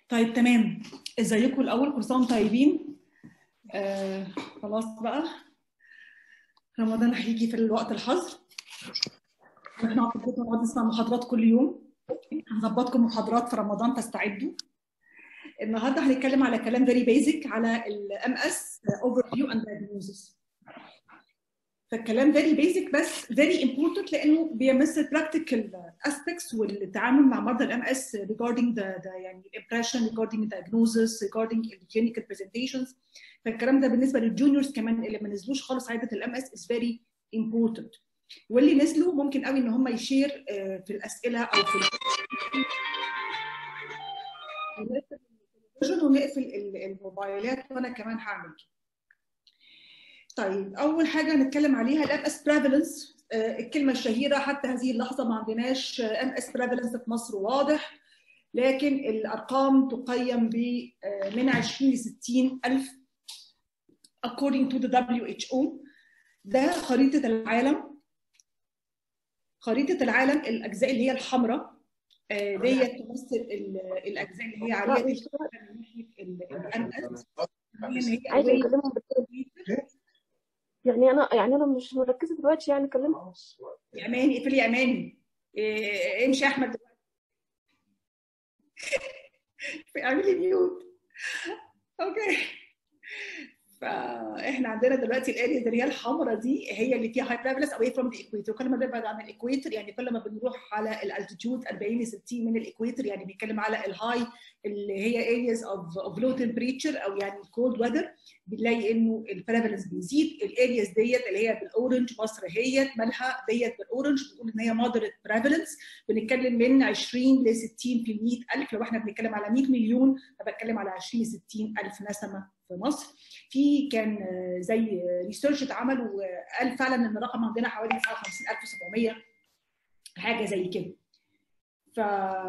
طيب تمام ازيكم الاول كل سنه وانتم طيبين آه خلاص بقى رمضان هيجي في الوقت الحظر احنا في البيت نقعد نسمع محاضرات كل يوم هنظبطكم محاضرات في رمضان فاستعدوا النهارده هنتكلم على كلام فيري بيزك على الام اس اوفر فيو اند diagnosis فالكلام فيري بيزك بس فيري امبورتنت لانه بيمس البراكتيكال اسبيكتس والتعامل مع مرضى الام اس regarding the, the يعني الامبريشن regarding the diagnosis regarding the clinical presentations فالكلام ده بالنسبه للجونيورز كمان اللي ما نزلوش خالص عاده الام اس is very important واللي نزلوا ممكن قوي ان هم يشير في الاسئله او في ونقفل الموبايلات وانا كمان هعمل طيب اول حاجه هنتكلم عليها الام اس بريفالنس الكلمه الشهيره حتى هذه اللحظه ما عندناش ام اس بريفالنس في مصر واضح لكن الارقام تقيم ب من 20 ل 60 الف according to the WHO ده خريطه العالم خريطه العالم الاجزاء اللي هي الحمراء ديت تمثل الاجزاء اللي هي عاليه دي الام اس عايزه اكلمهم يعني انا يعني انا مش مركزه دلوقتي يعني اكلمهم يا اماني اقفلي يا اماني امشي يا احمد اعملي ميوت اوكي فاحنا عندنا دلوقتي الاريا اللي هي الحمراء دي هي اللي فيها هاي بريفلنس او فروم ذا ايكويتور كل ما بنبعد عن الايكويتور يعني كل ما بنروح على الالتيتيود 40 ل 60 من الايكويتور يعني بنتكلم على الهاي اللي هي areas of of low temperature او يعني cold weather بنلاقي انه البريفلنس بيزيد الارياز ديت اللي هي بالاورنج مصر هي مالها ديت بالاورنج بنقول ان هي مودريت بريفلنس بنتكلم من 20 ل 60 في ال 100000 لو احنا بنتكلم على 100 مليون فبتكلم على 20 ل 60000 نسمه في مصر في كان زي ريسيرش اتعمل وقال فعلا ان الرقم عندنا حوالي 59700 حاجه زي كده ف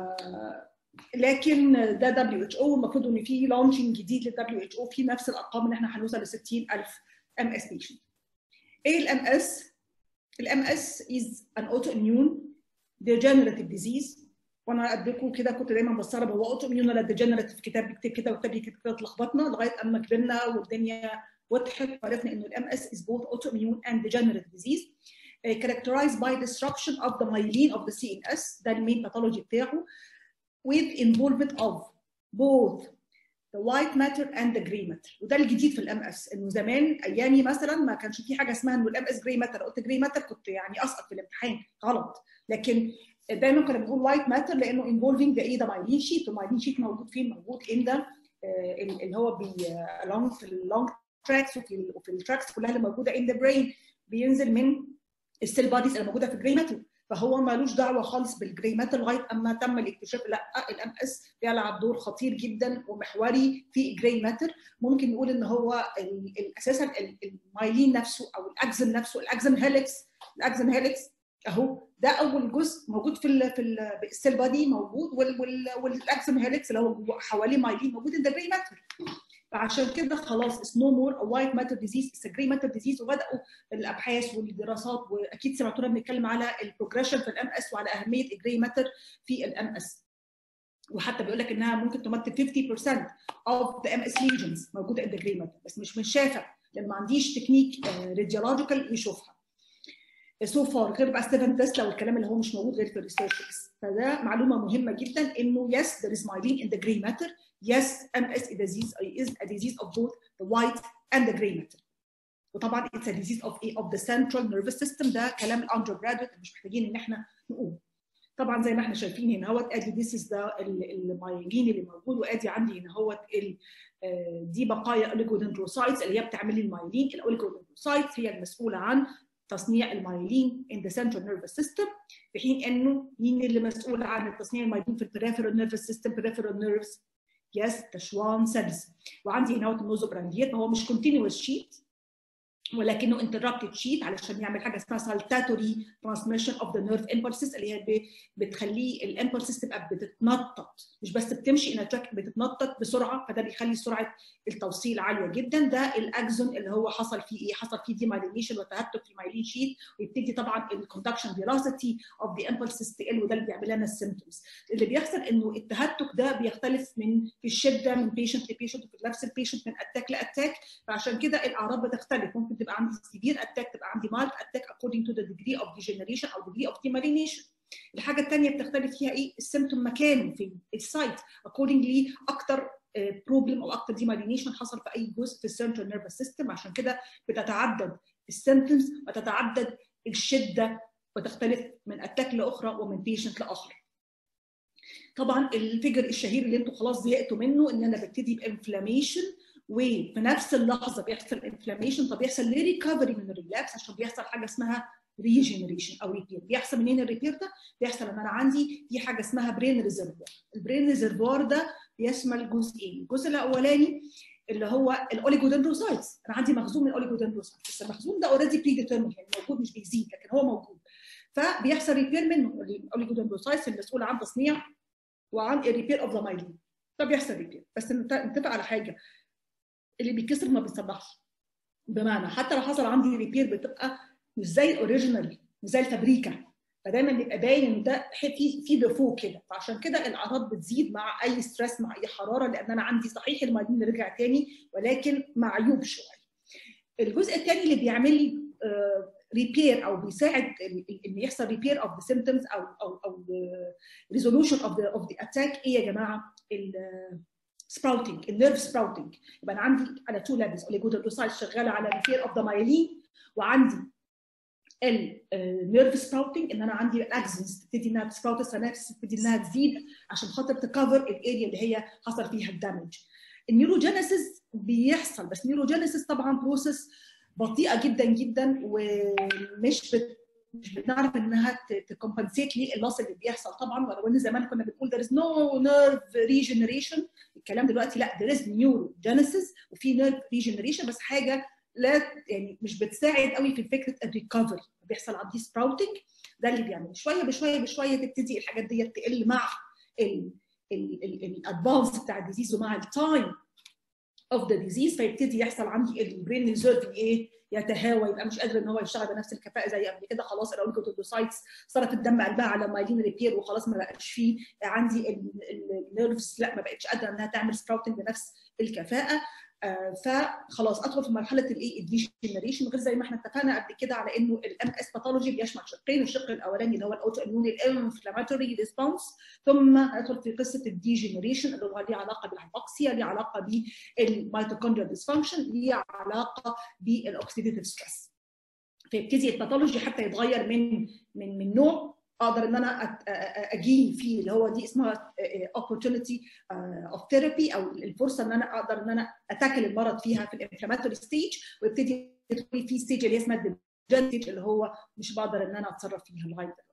لكن ده دبليو اتش او المفروض ان في لونشنج جديد للدبليو اتش او في نفس الارقام ان احنا هنوصل ل 60000 ام اس بيشنت ايه الام اس؟ الام اس از ان اوتو اميون ديجنريتيف ديزيز وانا اديكم كده كنت دايما بستغرب هو اوتو اميون ولا ديجنريتيف كتاب بيكتب كده وكتاب يكتب كده اتلخبطنا لغايه اما كبرنا والدنيا وضحت وعرفنا انه الام اس is both autoimmune and degenerative disease uh, characterized by disruption of the myelin of the CNS ده المين باثولوجي بتاعه with involvement of both the white matter and the gray matter وده الجديد في الام اس انه زمان ايامي مثلا ما كانش في حاجه اسمها انه الام اس جراي ماتر قلت جراي ماتر كنت يعني اسقط في الامتحان غلط لكن دايما كنا بنقول وايت ماتر لانه انفولفينج ذا ايه ده مايلين شيت والمايلين شيت موجود فين؟ موجود ان ده اللي هو بي along في اللونج تراكس وفي وفي التراكس كلها اللي موجوده ان ذا برين بينزل من السيل بوديز اللي موجوده في الجراي ماتر فهو مالوش دعوه خالص بالجراي ماتر لغايه اما تم الاكتشاف لا الام اس بيلعب دور خطير جدا ومحوري في الجراي ماتر ممكن نقول ان هو اساسا المايلين نفسه او الاكزن نفسه الاكزن هيلكس الاكزن هيلكس اهو ده اول جزء موجود في ال في السيل بادي موجود والاكسن هيلكس اللي هو حواليه مايلين موجود ان ذا جراي ماتر فعشان كده خلاص اتس نو مور ا وايت ماتر ديزيز اتس جراي ماتر ديزيز وبداوا الابحاث والدراسات واكيد سمعتونا بنتكلم على البروجريشن في الام اس وعلى اهميه الجراي ماتر في الام اس وحتى بيقول لك انها ممكن تمثل 50% of the MS lesions موجوده in the gray matter بس مش منشافه لان ما عنديش تكنيك راديولوجيكال يشوفها سو فار غير بقى ستيفن تسلا والكلام اللي هو مش موجود غير في الريسيرش بس فده معلومه مهمه جدا انه يس there is myelin in the gray matter yes MS is a disease is a disease of both the white and the gray matter وطبعا it's a disease of of the central nervous system ده كلام الاندر جرادويت مش محتاجين ان احنا نقول طبعا زي ما احنا شايفين هنا اهوت ادي this is ده المايلين اللي موجود وادي عندي هنا اهوت دي بقايا اوليجودندروسايتس اللي هي بتعمل لي المايلين الاوليجودندروسايتس هي المسؤوله عن تصنيع المايلين in the central nervous system في حين انه مين اللي مسؤول عن تصنيع المايلين في البريفرال نيرفس سيستم peripheral nerves يس تشوان سيلز وعندي هنا النوزوبرانديات هو مش continuous sheet ولكنه انتربتد شيت علشان يعمل حاجه اسمها سالتاتوري ترانسميشن اوف ذا نيرف امبلسز اللي هي بتخليه الامبلسز تبقى بتتنطط مش بس بتمشي ان تراك بتتنطط بسرعه فده بيخلي سرعه التوصيل عاليه جدا ده الاكزون اللي هو حصل فيه ايه؟ حصل فيه ديمايلينيشن وتهتك في المايلين شيت ويبتدي طبعا الكوندكشن فيلوسيتي اوف ذا امبلسز تقل وده اللي بيعمل لنا السيمتومز اللي بيحصل انه التهتك ده بيختلف من في الشده من بيشنت لبيشنت وفي نفس البيشنت من اتاك لاتاك فعشان كده الاعراض بتختلف ممكن تبقى عندي سيفير اتاك تبقى عندي مالت اتاك according to the degree of degeneration او degree of demyelination الحاجه الثانيه بتختلف فيها ايه السيمتوم مكانه في السايت accordingly اكتر بروبلم او اكتر ديمالينيشن حصل في اي جزء في السنترال نيرفس سيستم عشان كده بتتعدد السيمتومز وتتعدد الشده وتختلف من اتاك لاخرى ومن بيشنت لاخر طبعا الفيجر الشهير اللي انتم خلاص زهقتوا منه ان انا ببتدي بانفلاميشن وفي نفس اللحظه بيحصل انفلاميشن فبيحصل ليه ريكفري من الريلابس عشان بيحصل حاجه اسمها ريجنريشن او ريبير بيحصل منين الريبير ده؟ بيحصل ان انا عندي في حاجه اسمها برين ريزرفوار البرين ريزرفوار ده بيشمل جزئين الجزء الاولاني اللي هو الاوليجودندروسايتس انا عندي مخزون من الاوليجودندروسايتس بس المخزون ده اوريدي بري ديترمين يعني موجود مش بيزيد لكن هو موجود فبيحصل ريبير منه الاوليجودندروسايتس المسؤول عن تصنيع وعن الريبير اوف ذا مايلين فبيحصل ريبير بس نتفق على حاجه اللي بيكسر ما بيتصلحش بمعنى حتى لو حصل عندي ريبير بتبقى مش زي الاوريجينال مش زي الفابريكا فدايما بيبقى باين ان ده في في ديفو كده فعشان كده الاعراض بتزيد مع اي ستريس مع اي حراره لان انا عندي صحيح المايلين رجع تاني ولكن معيوب شويه الجزء الثاني اللي بيعمل لي ريبير او بيساعد ان يحصل ريبير اوف ذا سيمبتومز او او او ريزولوشن اوف ذا اوف ذا اتاك ايه يا جماعه سبراوتنج النيرف سبراوتنج يبقى انا عندي على تو ليفلز اوليجودندروسايت شغاله على ريبير اوف ذا مايلين وعندي النيرف سبراوتنج ان انا عندي الاكسنز تبتدي انها تسبراوت السنابس تبتدي انها تزيد عشان خاطر تكفر الاريا اللي هي حصل فيها الدمج النيوروجينيسيس بيحصل بس نيوروجينيسيس طبعا بروسيس بطيئه جدا جدا ومش بت مش بنعرف انها تكمبنسيت لي اللوس اللي بيحصل طبعا ولو ان زمان كنا بنقول there is no nerve regeneration الكلام دلوقتي لا there is neurogenesis وفي nerve regeneration بس حاجه لا يعني مش بتساعد قوي في فكره الريكفري بيحصل عندي سبراوتنج ده اللي بيعمل شويه بشويه بشويه تبتدي الحاجات دي تقل مع الادفانس بتاع الديزيز ومع التايم اوف ذا ديزيز فيبتدي يحصل عندي البرين ريزيرف ايه يتهاوى يبقى مش قادر ان هو يشتغل بنفس الكفاءه زي قبل كده خلاص الاوليجودوسايتس صرف الدم قلبها على مايلين ريبير وخلاص ما بقاش فيه عندي النيرفز لا ما بقتش قادره انها تعمل سبراوتنج بنفس الكفاءه آه فخلاص ادخل في مرحله الايه الديجنريشن غير زي ما احنا اتفقنا قبل كده على انه الام اس باثولوجي بيشمل شقين الشق الاولاني اللي هو الاوتو اميون الانفلاماتوري ريسبونس ثم ندخل في قصه الديجنريشن اللي هو ليه علاقه بالهايبوكسيا ليه علاقه بالميتوكوندريال ديسفانكشن ليه علاقه بالاوكسيديتيف ستريس فيبتدي الباثولوجي حتى يتغير من من من نوع اقدر ان انا اجين فيه اللي هو دي اسمها opportunity of therapy او الفرصه ان انا اقدر ان انا اتاكل المرض فيها في الانفلاماتوري ستيج ويبتدي يدخل في ستيج اللي اسمها الديجنريتيف اللي هو مش بقدر ان انا اتصرف فيها لغايه دلوقتي.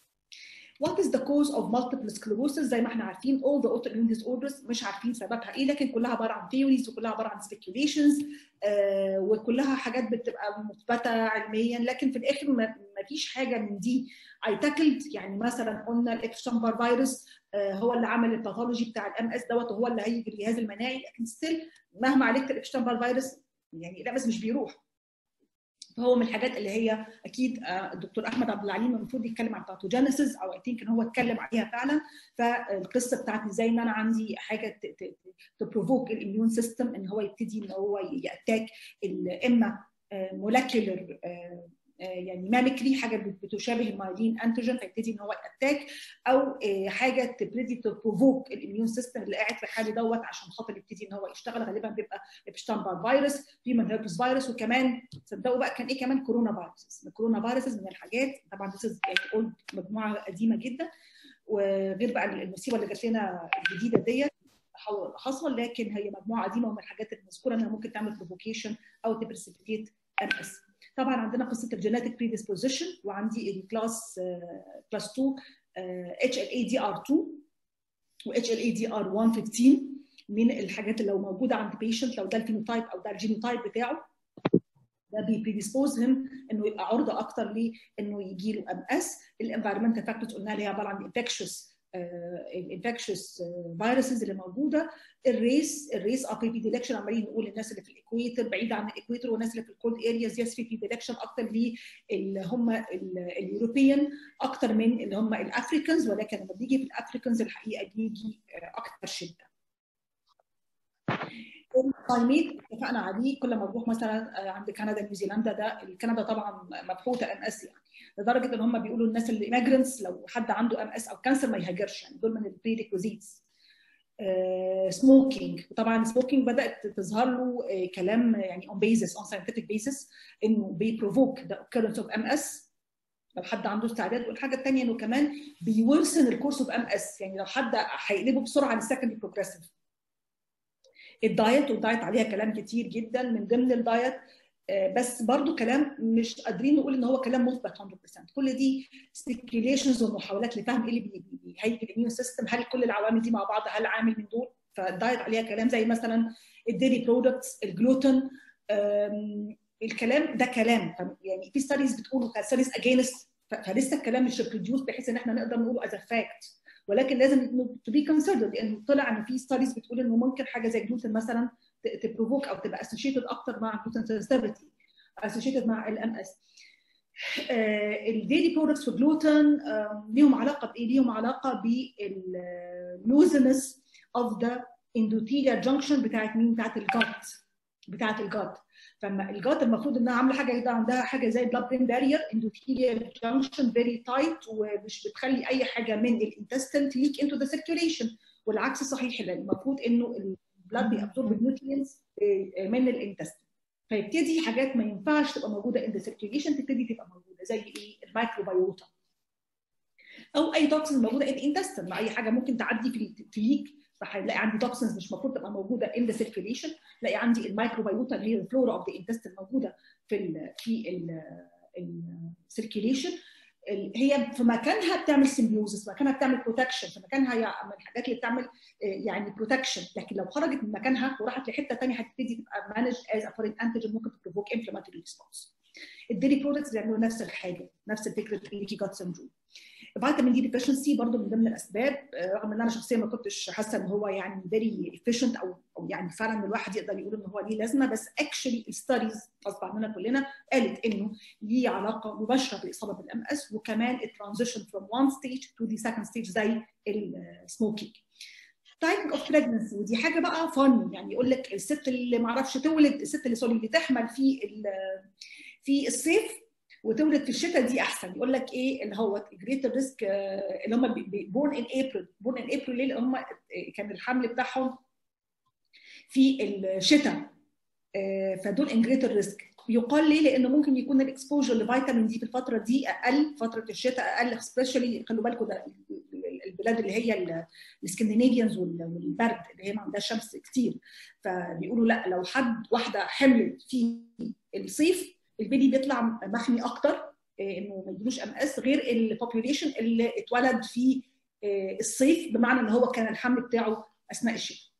What is the cause of multiple sclerosis؟ زي ما احنا عارفين all the autoimmune disorders مش عارفين سببها ايه لكن كلها عباره عن theories وكلها عباره عن speculations آه وكلها حاجات بتبقى مثبته علميا لكن في الاخر ما فيش حاجه من دي اي تاكلد يعني مثلا قلنا الابشتامبر فيروس آه هو اللي عمل الباثولوجي بتاع الام اس دوت وهو اللي هيجي الجهاز المناعي لكن ستيل مهما عالجت الابشتامبر فيروس يعني لا بس مش بيروح فهو من الحاجات اللي هي اكيد الدكتور احمد عبد العليم المفروض يتكلم عن باثوجينيسيس او اي ثينك ان هو اتكلم عليها فعلا فالقصه بتاعت ازاي ان انا عندي حاجه تبروفوك الاميون سيستم ان هو يبتدي ان هو ياتاك اما مولكيولر يعني ماميكري حاجه بتشابه المايلين انتيجين فيبتدي ان هو ياتاك او حاجه تبتدي تبروفوك الاميون سيستم اللي قاعد في حالي دوت عشان خاطر يبتدي ان هو يشتغل غالبا بيبقى ابشتامبر فيروس هيومن هيربس فيروس وكمان تصدقوا بقى كان ايه كمان كورونا فيروس الكورونا فيروس من الحاجات طبعا دي يعني مجموعه قديمه جدا وغير بقى المصيبه اللي جات لنا الجديده ديت حصل لكن هي مجموعه قديمه ومن الحاجات المذكوره انها ممكن تعمل بروفوكيشن او تبرسبيتيت ام اس طبعا عندنا قصه الجينيتك بريدisposition وعندي الكلاس كلاس 2 اتش ال اي دي ار 2 و اتش ال اي دي ار 115 من الحاجات اللي لو موجوده عند بيشنت لو ده الفينوتايب او ده الجينوتايب بتاعه ده بيبريديسبوزهم انه يبقى عرضه اكتر لانه يجي له ام اس الانفيرمنتال فاكتورز قلنا اللي هي عباره عن انفكشوس الانفكشوس فيروسز اللي موجوده الريس الريس اب بريديلكشن عمالين نقول الناس اللي في الاكويتر بعيد عن الاكويتر والناس اللي في الكولد ارياز يس في بريديلكشن اكتر اللي هم اليوروبيان اكتر من اللي هم الافريكانز ولكن لما بيجي في الافريكانز الحقيقه بيجي اكتر شده الكلايميت اتفقنا عليه كل ما تروح مثلا عند كندا نيوزيلندا ده كندا طبعا مبحوثه ام اس يعني لدرجه ان هم بيقولوا الناس اللي ايميجرنتس لو حد عنده ام اس او كانسر ما يهاجرش يعني دول من البريريكوزيتس سموكينج طبعا سموكينج بدات تظهر له uh, كلام يعني اون بيزس اون ساينتفك بيزس انه بيبروفوك ذا occurrence اوف ام اس لو حد عنده استعداد والحاجه الثانيه انه كمان بيورثن الكورس اوف ام اس يعني لو حد هيقلبه بسرعه للسكندري بروجريسيف الدايت والدايت عليها كلام كتير جدا من ضمن الدايت بس برضو كلام مش قادرين نقول ان هو كلام مثبت 100% كل دي سبيكيوليشنز ومحاولات لفهم ايه اللي بيهيج الاميون سيستم هل كل العوامل دي مع بعض هل عامل من دول فالدايت عليها كلام زي مثلا الديري برودكتس الجلوتين الكلام ده كلام يعني في ستاديز بتقول ستاديز اجينست فلسه الكلام مش ريبروديوس بحيث ان احنا نقدر نقوله از فاكت ولكن لازم تو بي كونسيدرد لان طلع ان في ستاديز بتقول انه ممكن حاجه زي جلوتين مثلا تبروفوك او تبقى اسوشيتد اكتر مع جلوتين سنسيتيفيتي اسوشيتد مع الام اس الديلي برودكتس في جلوتين ليهم علاقه بايه؟ ليهم علاقه باللوزنس اوف ذا اندوثيليا جانكشن بتاعت مين؟ بتاعت الجات بتاعت الجات فما الجات المفروض انها عامله حاجه كده عندها حاجه زي البلاد برين بارير اندوثيليا جانكشن فيري تايت ومش بتخلي اي حاجه من الانتستين تليك انتو ذا سيركيوليشن والعكس صحيح لان المفروض انه البلاد بيابزورب النيوترينز من الانتستين فيبتدي حاجات ما ينفعش تبقى موجوده ان ذا سيركيوليشن تبتدي تبقى موجوده زي ايه الميكروبيوتا او اي توكسين موجوده ان الانتستين مع اي حاجه ممكن تعدي في تليك فهيلاقي عندي توكسنز مش المفروض تبقى موجوده ان ذا سيركيوليشن لاقي عندي الميكروبيوتا اللي هي الفلورا اوف ذا انتستين موجوده في ال في السيركيوليشن هي في مكانها بتعمل سيمبيوزس مكانها بتعمل بروتكشن في مكانها هي من الحاجات اللي بتعمل يعني بروتكشن لكن لو خرجت من مكانها وراحت لحته ثانيه هتبتدي تبقى مانج از افورين انتيجين ممكن تبروفوك انفلاماتوري ريسبونس الديري برودكتس بيعملوا نفس الحاجه نفس فكره الليكي جات سندروم فيتامين دي ديفيشنسي برضه من ضمن الاسباب رغم ان انا شخصيا ما كنتش حاسه ان هو يعني فيري افيشنت او او يعني فعلا الواحد يقدر يقول ان هو ليه لازمه بس اكشلي الستاديز غصب عننا كلنا قالت انه ليه علاقه مباشره بالاصابه بالام اس وكمان الترانزيشن فروم وان ستيج تو دي سكند ستيج زي السموكينج تايمينج اوف بريجنسي ودي حاجه بقى فن يعني يقول لك الست اللي ما اعرفش تولد الست اللي سوري اللي تحمل في في الصيف وتولد في الشتاء دي احسن يقول لك ايه اللي هو جريتر ريسك اللي هم بورن ان ابريل بورن ان ابريل ليه؟ لان هم كان الحمل بتاعهم في الشتاء فدول ان جريتر ريسك يقال ليه؟ لانه ممكن يكون الاكسبوجر لفيتامين دي في الفتره دي اقل فتره الشتاء اقل سبيشالي خلوا بالكم ده البلاد اللي هي الاسكندنافيانز والبرد اللي هي ما عندهاش شمس كتير فبيقولوا لا لو حد واحده حملت في الصيف البيبي بيطلع محمي اكتر انه ما يجيلوش ام اس غير البوبيوليشن اللي اتولد في الصيف بمعنى ان هو كان الحمل بتاعه اثناء الشتاء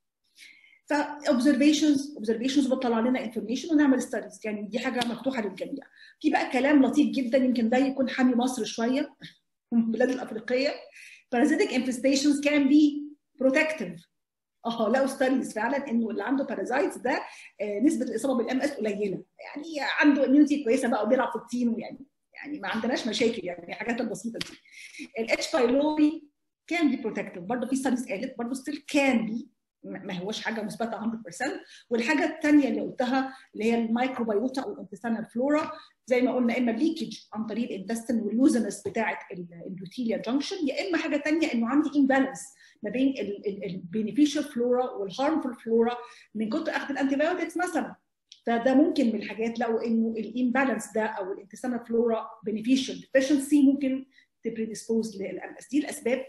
فاوبزرفيشنز اوبزرفيشنز بتطلع لنا انفورميشن ونعمل ستاديز يعني دي حاجه مفتوحه للجميع في بقى كلام لطيف جدا يمكن ده يكون حامي مصر شويه البلاد الافريقيه parasitic infestations can be protective اه لقوا ستاديز فعلا انه اللي عنده بارازايتس ده نسبه الاصابه بالام اس قليله يعني عنده اميونتي كويسه بقى وبيلعب في الطين ويعني يعني ما عندناش مشاكل يعني الحاجات البسيطه دي الاتش بايلوري كان بي بروتكتيف برضه في ستاديز قالت برضه ستيل كان بي ما هوش حاجه مثبته 100% والحاجه الثانيه اللي قلتها اللي هي الميكروبيوتا او الانتستينال فلورا زي ما قلنا اما الليكج عن طريق الانتستين واللوزنس بتاعه الاندوثيليا جانكشن يا اما حاجه ثانيه انه عندي امبالانس ما بين البينيفيشال فلورا والهارمفul فلورا من كتر اخذ الانتيبيوتكس مثلا فده ممكن من الحاجات لقوا انه الامبالانس ده او الانتستينال فلورا بينيفيشال ديفيشنسي ممكن تبريديسبوز للام اس دي الاسباب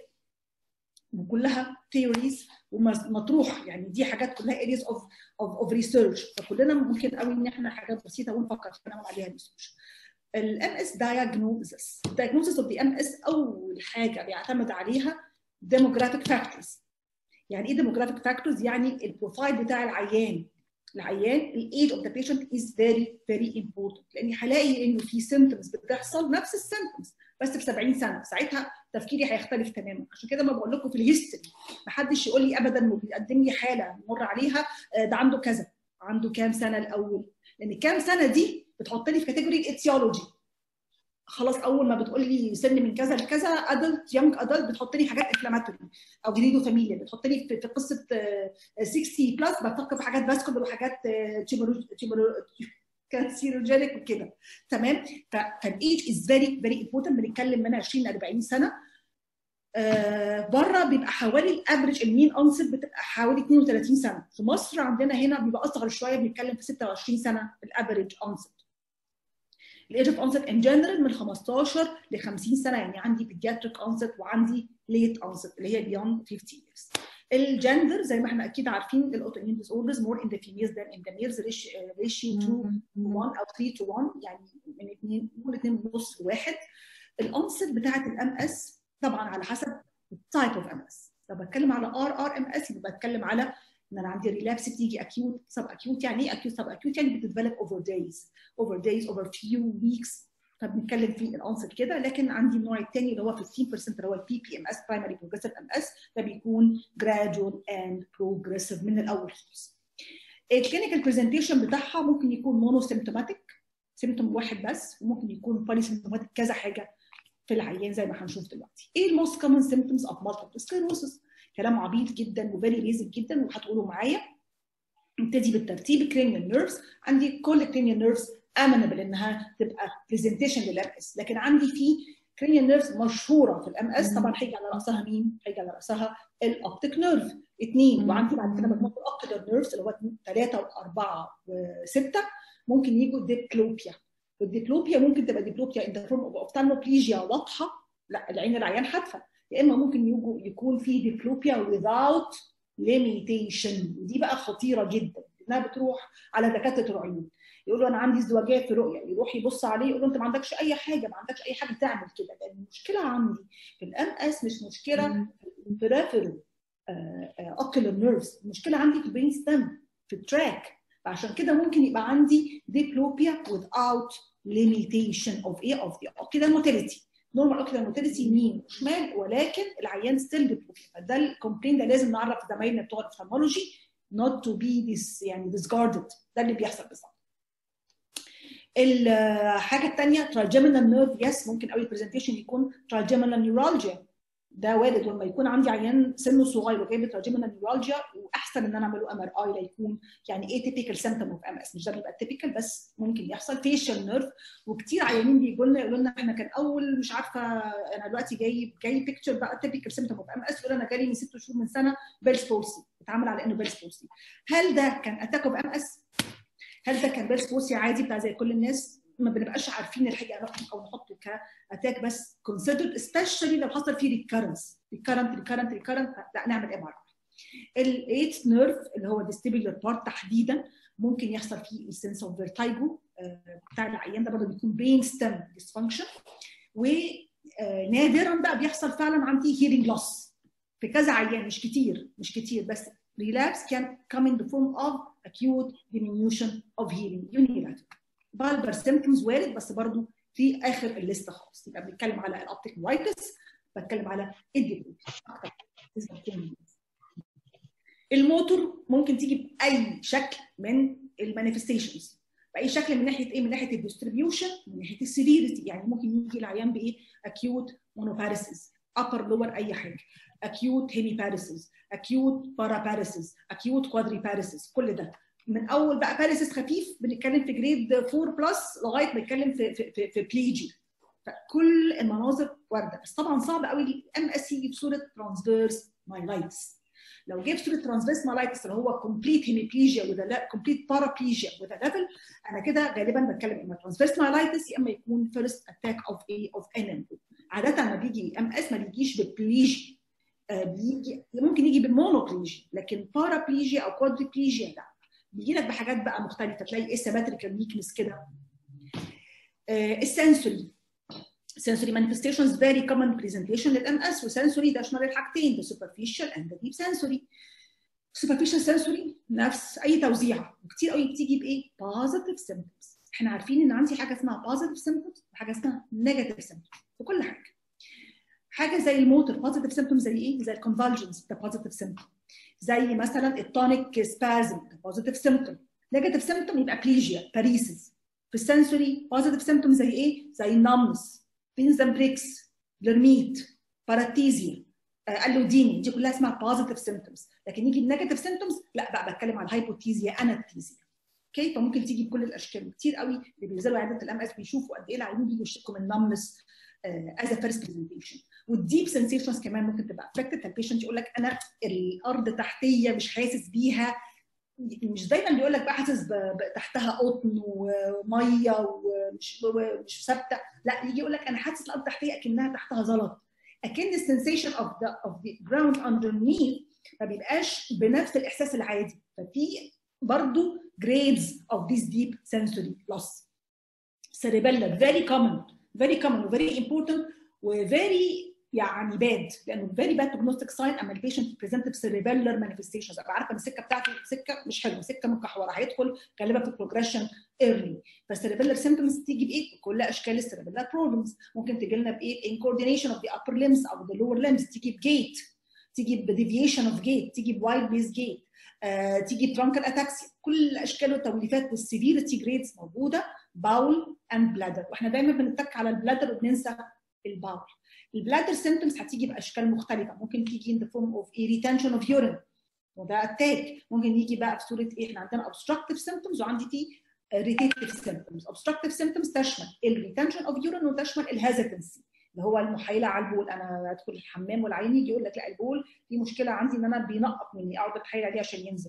وكلها ثيوريز ومطروح يعني دي حاجات كلها areas of of of research فكلنا ممكن قوي ان احنا حاجات بسيطه ونفكر نعمل عليها ريسيرش الام اس diagnosis diagnosis of the MS اول حاجه بيعتمد عليها demographic factors يعني ايه demographic factors يعني البروفايل بتاع العيان العيان الايج اوف ذا بيشنت از فيري فيري امبورتنت لاني هلاقي انه في سيمتومز بتحصل نفس السيمتومز بس في 70 سنه ساعتها تفكيري هيختلف تماما عشان كده ما بقول لكم في الهيستوري ما حدش يقول لي ابدا انه بيقدم لي حاله مر عليها ده عنده كذا عنده كام سنه الاول لان كام سنه دي بتحط لي في كاتيجوري الايتيولوجي خلاص اول ما بتقول لي سن من كذا لكذا ادلت يونج ادلت بتحط لي حاجات انفلاماتوري او جديدو فاميليا بتحط لي في قصه 60 بلس بفكر في حاجات فاسكولار وحاجات كانسيروجينيك وكده تمام فالايج از فيري فيري امبورتنت بنتكلم من 20 ل 40 سنه آه بره بيبقى حوالي الافريج المين انسب بتبقى حوالي 32 سنه في مصر عندنا هنا بيبقى اصغر شويه بنتكلم في 26 سنه الافريج انسب الايج اوف انست ان جنرال من 15 ل 50 سنه يعني عندي بيدياتريك انست وعندي ليت انست اللي هي بيوند 50 years الجندر زي ما احنا اكيد عارفين الاوتوميون ديس اوردرز مور ان ذا فيميلز ذان ان ذا ميلز ريشيو 2 1 او 3 تو 1 يعني من 2 من 2 ونص لواحد الانست بتاعه الام اس طبعا على حسب التايب اوف ام اس لو بتكلم على ار ار ام اس يبقى بتكلم على ان انا عندي ريلابس بتيجي اكيوت سب اكيوت يعني ايه اكيوت سب اكيوت يعني بتديفلوب اوفر دايز اوفر دايز اوفر فيو ويكس فبنتكلم في الانسر كده لكن عندي النوع الثاني اللي هو 15% اللي هو البي بي ام اس برايمري بروجريسيف ام اس ده بيكون جرادوال اند بروجريسيف من الاول خالص. الكلينيكال برزنتيشن بتاعها ممكن يكون مونو سيمتوماتيك سيمتوم واحد بس وممكن يكون بولي سيمتوماتيك كذا حاجه في العيان زي ما هنشوف دلوقتي. ايه الموست كومن سيمتومز اوف مالتيبل سكليروسس؟ كلام عبيط جدا وفيري بيزك جدا وهتقولوا معايا نبتدي بالترتيب الكرينيال نيرفز عندي كل الكرينيال نيرفز امنبل انها تبقى برزنتيشن للام اس لكن عندي في كرينيال نيرفز مشهوره في الام اس طبعا هيجي على راسها مين؟ هيجي على راسها الاوبتيك نيرف اثنين وعندي بعد كده مجموعه الاوبتيكال نيرفز اللي هو ثلاثه واربعه وسته ممكن يجوا ديبلوبيا والديبلوبيا ممكن تبقى ديبلوبيا ان ذا فورم اوف اوفتالموبليجيا واضحه لا العين العيان حادفه يا اما ممكن يجوا يكون في ديبلوبيا without limitation ودي بقى خطيره جدا انها بتروح على دكاتره العيون يقولوا انا عندي ازدواجيه في الرؤيه يروح يبص عليه يقول له انت ما عندكش اي حاجه ما عندكش اي حاجه تعمل كده لان المشكله عندي في الام اس مش مشكله في البريفرال اوكيولار نيرفز المشكله عندي في البرين ستام في التراك فعشان كده ممكن يبقى عندي ديبلوبيا without limitation of ايه of the ocular motility نورمال اوكيولار موتيليتي يمين وشمال ولكن العيان ستيل ديبلوبيا فده الكومبلين ده لازم نعرف زمايلنا بتوع الاوفثالمولوجي not to be this يعني discarded ده اللي بيحصل بالظبط الحاجه الثانيه تراجيمينال نيرف يس ممكن قوي البرزنتيشن يكون تراجيمينال نيورالجيا ده وارد لما يكون عندي عيان سنه صغير وجايب تراجيمينال نيورالجيا واحسن ان انا اعمله ام ار اي لا يكون يعني ايه تيبيكال سيمتوم اوف ام اس مش ده بيبقى تيبيكال بس ممكن يحصل فيشال نيرف وكتير عيانين بيجوا لنا يقولوا لنا احنا كان اول مش عارفه انا دلوقتي جاي جاي بيكتشر بقى تيبيكال سيمتوم اوف ام اس يقول انا جالي من ست شهور من سنه بيلز بولسي اتعامل على انه بيلز بولسي هل ده كان اتاك اوف ام اس؟ هل ده كان بيلز بولسي عادي بتاع زي كل الناس؟ ما بنبقاش عارفين الحقيقه رقم او نحطه كاتاك بس كونسيدرد سبيشالي لو حصل فيه ريكارنس ريكارنت ريكارنت ريكارنت لا نعمل ام ار اي الايت نيرف اللي هو الديستيبيولار بارت تحديدا ممكن يحصل فيه السنس اوف فيرتايجو بتاع العيان ده برضه بيكون برين ستيم ديسفانكشن ونادرا بقى بيحصل فعلا عندي هيرنج لوس في كذا عيان مش كتير مش كتير بس relapse can come in the form of acute diminution of hearing unilateral بالبر سيمبتومز وارد بس برضو في اخر الليسته خالص يبقى بنتكلم على الاوبتيك وايتس بتكلم على الديبوت الموتور ممكن تيجي باي شكل من المانيفستيشنز باي شكل من ناحيه ايه من ناحيه الديستريبيوشن من ناحيه السيفيريتي يعني ممكن يجي العيان بايه اكيوت مونوباريسيس ابر لور اي حاجه اكيوت هيميباريسيس اكيوت باراباريسيس اكيوت كوادريباريسيس كل ده من اول بقى باريسيس خفيف بنتكلم في جريد 4 بلس لغايه بنتكلم في في في, في بليجي فكل المناظر وارده بس طبعا صعب قوي الام اس يجي بصوره ترانسفيرس مايلايتس لو جيب صوره ترانسفيرس مايلايتس اللي هو كومبليت هيميبليجيا وذا كومبليت بارابليجيا وذا ليفل انا كده غالبا بتكلم اما ترانسفيرس مايلايتس يا اما يكون فيرست اتاك اوف ايه اوف ان عاده لما بيجي ام اس ما بيجيش ببليجي آه بيجي ممكن يجي بالمونوبليجيا لكن بارابليجيا او كوادريبليجيا لا بيجي لك بحاجات بقى مختلفه تلاقي اسيمتريكال ويكنس كده السنسوري sensory manifestations very common presentation للام اس وسنسوري ده شمال الحاجتين the superficial and the deep sensory superficial sensory نفس اي توزيعه وكتير قوي بتيجي بايه بوزيتيف سيمبتومز احنا عارفين ان عندي حاجه اسمها بوزيتيف سيمبتومز وحاجه اسمها نيجاتيف سيمبتومز في كل حاجه حاجه زي الموتور بوزيتيف سيمبتومز زي ايه زي الكونفالجنس ده بوزيتيف سيمبتوم زي مثلا التونيك سبازم ده بوزيتيف سيمبتوم نيجاتيف سيمبتوم يبقى بليجيا باريسز في السنسوري بوزيتيف سيمبتوم زي ايه زي النمس بينزم بريكس لرميت باراتيزيا اللوديني دي كلها اسمها بوزيتيف سيمبتومز لكن يجي النيجاتيف سيمبتومز لا بقى بتكلم على الهايبوتيزيا انابتيزيا اوكي فممكن تيجي بكل الاشكال كتير قوي اللي بينزلوا عياده الام اس بيشوفوا قد ايه العيانين بيجوا يشتكوا من نمنس از ا فيرست برزنتيشن والديب سنسيشنز كمان ممكن تبقى افكتد فالبيشنت يقول لك انا الارض تحتيه مش حاسس بيها مش دايما بيقول لك بقى حاسس تحتها قطن وميه ومش مش ثابته لا يجي يقول لك انا حاسس الارض تحتيه اكنها تحتها زلط اكن السنسيشن اوف ذا اوف ذا جراوند اندرنيث ما بيبقاش بنفس الاحساس العادي ففي برضه grades of this deep sensory loss cerebellar very common very common very important و very يعني باد لانه very bad prognostic sign اما البيشنت بريزنت بسيريبيلر مانيفستيشنز ابقى عارفه ان السكه بتاعته سكه مش حلوه سكه مكحوره هيدخل غالبا في البروجريشن ايرلي فالسيريبيلر سيمبتومز تيجي بايه؟ بكل اشكال السيريبيلر بروبلمز ممكن تجي لنا بايه؟ انكوردينيشن اوف ذا upper limbs او ذا lower limbs تيجي بجيت تيجي بديفيشن اوف جيت تيجي بوايد بيس جيت تيجي ترانكل اتاكسيا كل الاشكال والتوليفات والسيفيرتي جريدز موجوده باول اند بلادر واحنا دايما بنتك على البلادر وبننسى الباول البلادر سيمبتومز هتيجي باشكال مختلفه ممكن تيجي in the form of a retention of urine وده اتاك ممكن يجي بقى في صوره ايه احنا عندنا obstructive symptoms وعندي في irritative symptoms obstructive symptoms تشمل الريتنشن اوف urine وتشمل الهيزيتنسي اللي هو المحايله على البول انا ادخل الحمام والعين يجي يقول لك لا البول في مشكله عندي ان انا بينقط مني اقعد اتحايل عليه عشان ينزل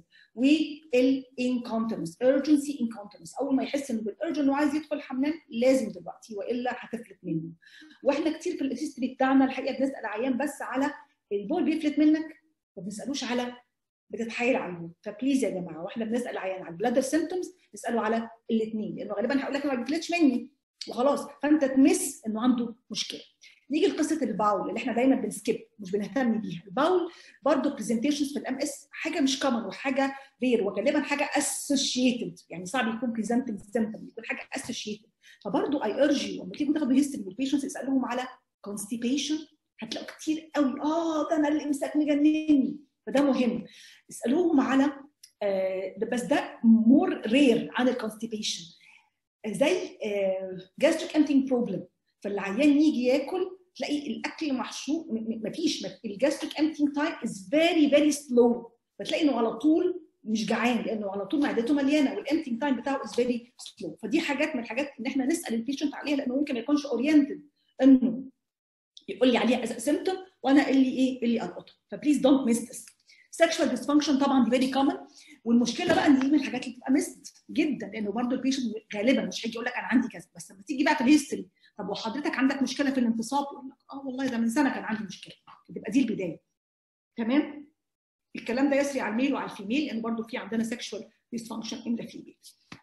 والانكونتنس urgency incontinence اول ما يحس انه بالارجن انه عايز يدخل الحمام لازم دلوقتي والا هتفلت منه واحنا كتير في الهيستوري بتاعنا الحقيقه بنسال عيان بس على البول بيفلت منك ما بنسالوش على بتتحايل على البول فبليز يا جماعه واحنا بنسال عيان على البلادر سيمتومز نساله على الاثنين لانه غالبا هيقول لك ما بيفلتش مني وخلاص فانت تمس انه عنده مشكله نيجي لقصه الباول اللي احنا دايما بنسكيب مش بنهتم بيها الباول برضه برزنتيشنز في الام اس حاجه مش كومن وحاجه غير وغالبا حاجه اسوشيتد يعني صعب يكون بريزنتنج سيمبتوم يكون حاجه اسوشيتد فبرضه اي ارج يو لما تيجوا تاخدوا هيستوري والبيشنتس اسالوهم على كونستيبيشن هتلاقوا كتير قوي اه ده انا الامساك مجنني فده مهم اسالوهم على آه بس ده مور رير عن الكونستيبيشن زي جاستريك امتنج بروبلم فالعيان يجي ياكل تلاقي الاكل محشو مفيش الجاستريك امتنج تايم از فيري فيري سلو فتلاقي انه على طول مش جعان لانه على طول معدته مليانه والامتنج تايم بتاعه از فيري سلو فدي حاجات من الحاجات ان احنا نسال البيشنت عليها لانه ممكن ما يكونش اورينتد انه يقول لي عليها از سيمتوم وانا اللي ايه اللي القطها فبليز دونت ميس ذس سكشوال ديسفانكشن طبعا دي فيري كومن والمشكله بقى ان دي من الحاجات اللي بتبقى مست جدا لانه برضه البيشنت غالبا مش هيجي يقول لك انا عندي كذا بس لما تيجي بقى في الهيستوري طب وحضرتك عندك مشكله في الانتصاب يقول لك اه والله ده من سنه كان عندي مشكله تبقى دي البدايه تمام الكلام ده يسري على الميل وعلى الفيميل لان برضه في عندنا سكشوال ديسفانكشن ان ذا فيميل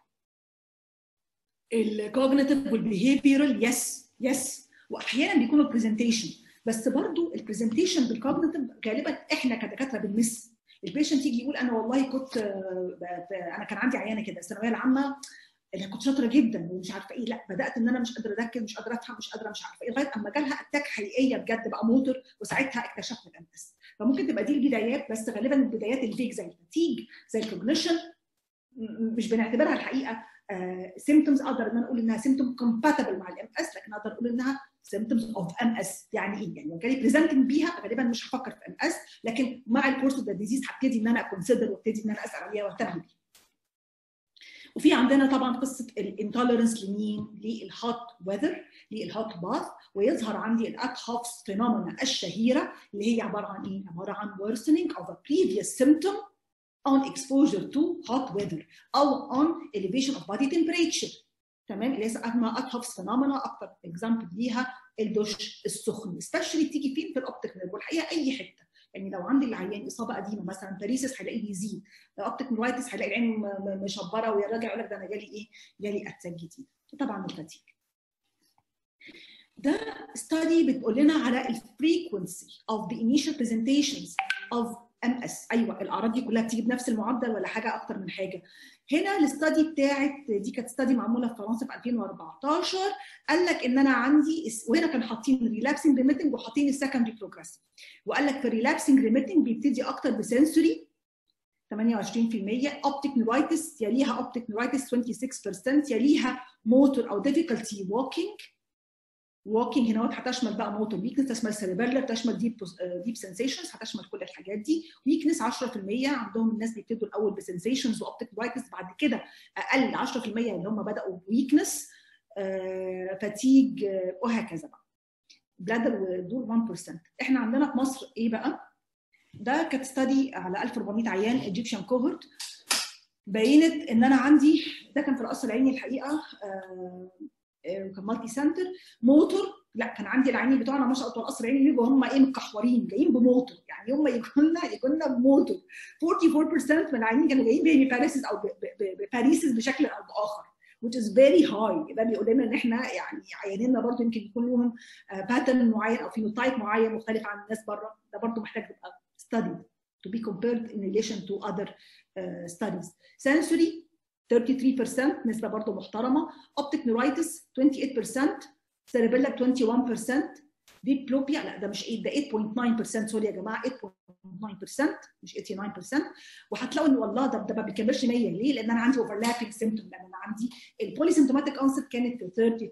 الكوجنيتيف والبيهيفيرال يس يس واحيانا بيكونوا برزنتيشن بس برضه البرزنتيشن بالكوجنيتيف غالبا احنا كدكاتره بنمس البيشنت يجي يقول انا والله كنت انا كان عندي عيانه كده الثانويه العامه اللي كنت شاطره جدا ومش عارفه ايه لا بدات ان انا مش قادره اركز مش قادره افهم مش قادره مش عارفه ايه لغايه اما جالها اتاك حقيقيه بجد بقى موتور وساعتها اكتشفنا الام اس فممكن تبقى دي البدايات بس غالبا البدايات الفيك زي الفتيج زي الكوجنيشن مش بنعتبرها الحقيقه سيمتومز اقدر ان انا اقول انها سيمتوم كومباتبل مع الام اس لكن اقدر اقول انها سيمتومز اوف ام اس يعني ايه؟ يعني لو جالي بريزنتنج بيها غالبا مش هفكر في ام اس لكن مع الكورس اوف ذا ديزيز هبتدي ان انا اكونسيدر وابتدي ان انا اسال عليها واهتم بيها. وفي عندنا طبعا قصه الانتوليرنس لمين؟ للهوت ويذر للهوت باث ويظهر عندي الاتهوفس فينومينا الشهيره اللي هي عباره عن ايه؟ عباره عن worsening of a previous symptom on exposure to hot weather او on elevation of body temperature تمام اللي هي اسمها اتهوفس فينومينا اكتر اكزامبل ليها الدش السخن سبيشالي بتيجي فين في الاوبتيك نيرف والحقيقه اي حته يعني لو عندي العيان اصابه قديمه مثلا باريسس هلاقيه بيزيد لو اوبتيك نيرايتس هلاقي العين مشبره ويراجع يقول لك ده انا جالي ايه؟ جالي اتاك جديد وطبعا الفتيج ده ستادي بتقول لنا على الفريكونسي of the initial presentations of ام اس ايوه الاعراض دي كلها بتيجي بنفس المعدل ولا حاجه اكتر من حاجه هنا الاستادي بتاعت دي كانت استادي معموله في فرنسا في 2014 قال لك ان انا عندي وهنا كانوا حاطين ريلابسنج ريميتنج وحاطين السكندري بروجريسيف وقال لك في الريلابسنج ريميتنج بيبتدي اكتر بسنسوري 28% اوبتيك نيرايتس يليها اوبتيك نيرايتس 26% يليها موتور او difficulty walking walking هنا هتشمل بقى موتور ويكنس تشمل سيريبيلر تشمل ديب ديب سنسيشنز هتشمل كل الحاجات دي ويكنس 10% عندهم الناس بيبتدوا الاول بسنسيشنز واوبتيك نيرايتس بعد كده اقل 10% اللي هم بداوا بويكنس فتيج وهكذا بقى بلادر دول 1% احنا عندنا في مصر ايه بقى؟ ده كانت ستادي على 1400 عيان ايجيبشن كوهورت بينت ان انا عندي ده كان في القصر العيني الحقيقه كان مالتي سنتر موتور لا كان عندي العيانين بتوعنا ما شاء الله القصر العيني يجوا هم ايه مكحورين جايين بموتور يعني هم يجوا لنا يجوا لنا بموتور 44% من العيانين كانوا جايين بيبي باريسز او باريسز بشكل او باخر which is very high ده بيقول لنا ان احنا يعني عيانينا برضه يمكن يكون لهم باترن معين او فينوتايب معين مختلف عن الناس بره ده برضه محتاج تبقى studied to be compared in relation to other uh, studies. Sensory 33% نسبة برضه محترمة. Optic neuritis 28%. Cerebellar 21%. ديبلوبيا لا ده مش 8 ده 8.9% سوري يا جماعه 8.9% مش 89% وهتلاقوا ان والله ده ده ما بيكملش 100 ليه؟ لان انا عندي اوفرلابنج سيمتوم لان انا عندي البوليسيمتوماتيك انسر كانت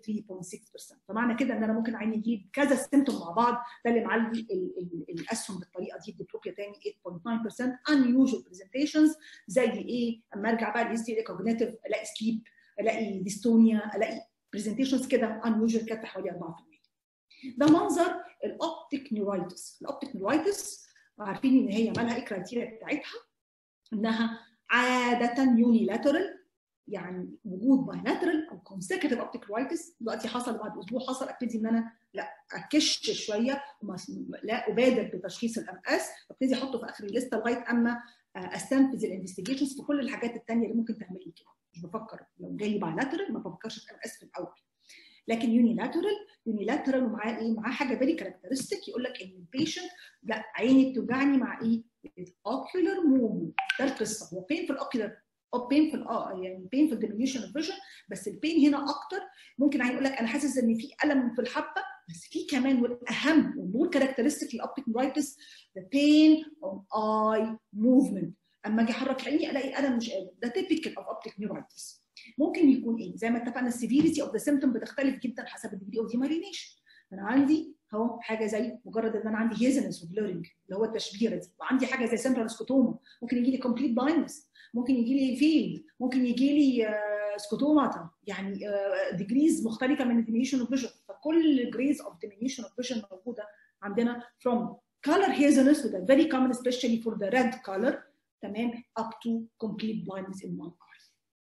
33.6% فمعنى كده ان انا ممكن عيني يجيب كذا سيمتوم مع بعض ده اللي معلي الاسهم بالطريقه دي الديبلوبيا تاني 8.9% unusual presentations زي ايه؟ اما ارجع بقى للاس دي كوجنيتيف الاقي سليب الاقي ديستونيا الاقي برزنتيشنز كده unusual كانت حوالي 4% ده منظر الاوبتيك نيورايتس الاوبتيك نيورايتس عارفين ان هي مالها ايه الكرايتيريا بتاعتها انها عاده يونيلاترال يعني وجود بايلاترال او كونسيكتيف اوبتيك نيورايتس دلوقتي حصل بعد اسبوع حصل ابتدي ان انا لا اكش شويه وما لا ابادر بتشخيص الام اس وابتدي احطه في اخر الليسته لغايه اما استنفذ الانفستيجيشنز في كل الحاجات الثانيه اللي ممكن تعمل لي كده مش بفكر لو جاي بايلاترال ما بفكرش في ام اس في الاول لكن يونيلاترال يونيلاترال ومعاه ايه؟ معاه حاجه فيري كاركترستيك يقول لك ان البيشنت لا عيني بتوجعني مع ايه؟ الاوكيولار موفمنت ده القصه هو بين في الاوكيولار او بين في اه يعني بين في الديمينيشن اوف فيجن بس البين هنا اكتر ممكن عين يقول لك انا حاسس ان في الم في الحبه بس في كمان والاهم والمور كاركترستيك للاوبتيك نيرايتس ذا بين اون اي موفمنت اما اجي احرك عيني الاقي الم مش قادر ده تيبيكال اوف اوبتيك نيرايتس ممكن يكون ايه زي ما اتفقنا السيفيريتي اوف ذا سيمتوم بتختلف جدا حسب الديجري اوف ديمارينيشن انا عندي اهو حاجه زي مجرد ان انا عندي هيزنس وبلورنج اللي هو التشبيره دي وعندي حاجه زي سنترال سكوتوما ممكن يجي لي كومبليت بلايندنس ممكن يجي لي فيلد ممكن يجي لي سكوتوماتا يعني ديجريز مختلفه من الديمينيشن اوف فيجن فكل جريز اوف ديمينيشن اوف فيجن موجوده عندنا from color haziness with a very common especially for the red color تمام up to complete blindness in one eye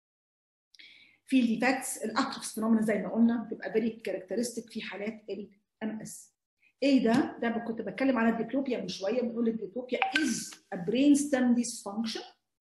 في الديفكتس الاكتفس فينومينا زي ما قلنا بتبقى فيري كاركترستيك في حالات الام اس ايه ده؟ ده كنت بتكلم على الديبلوبيا من شويه بنقول الديبلوبيا از ا برين ستيم ديسفانكشن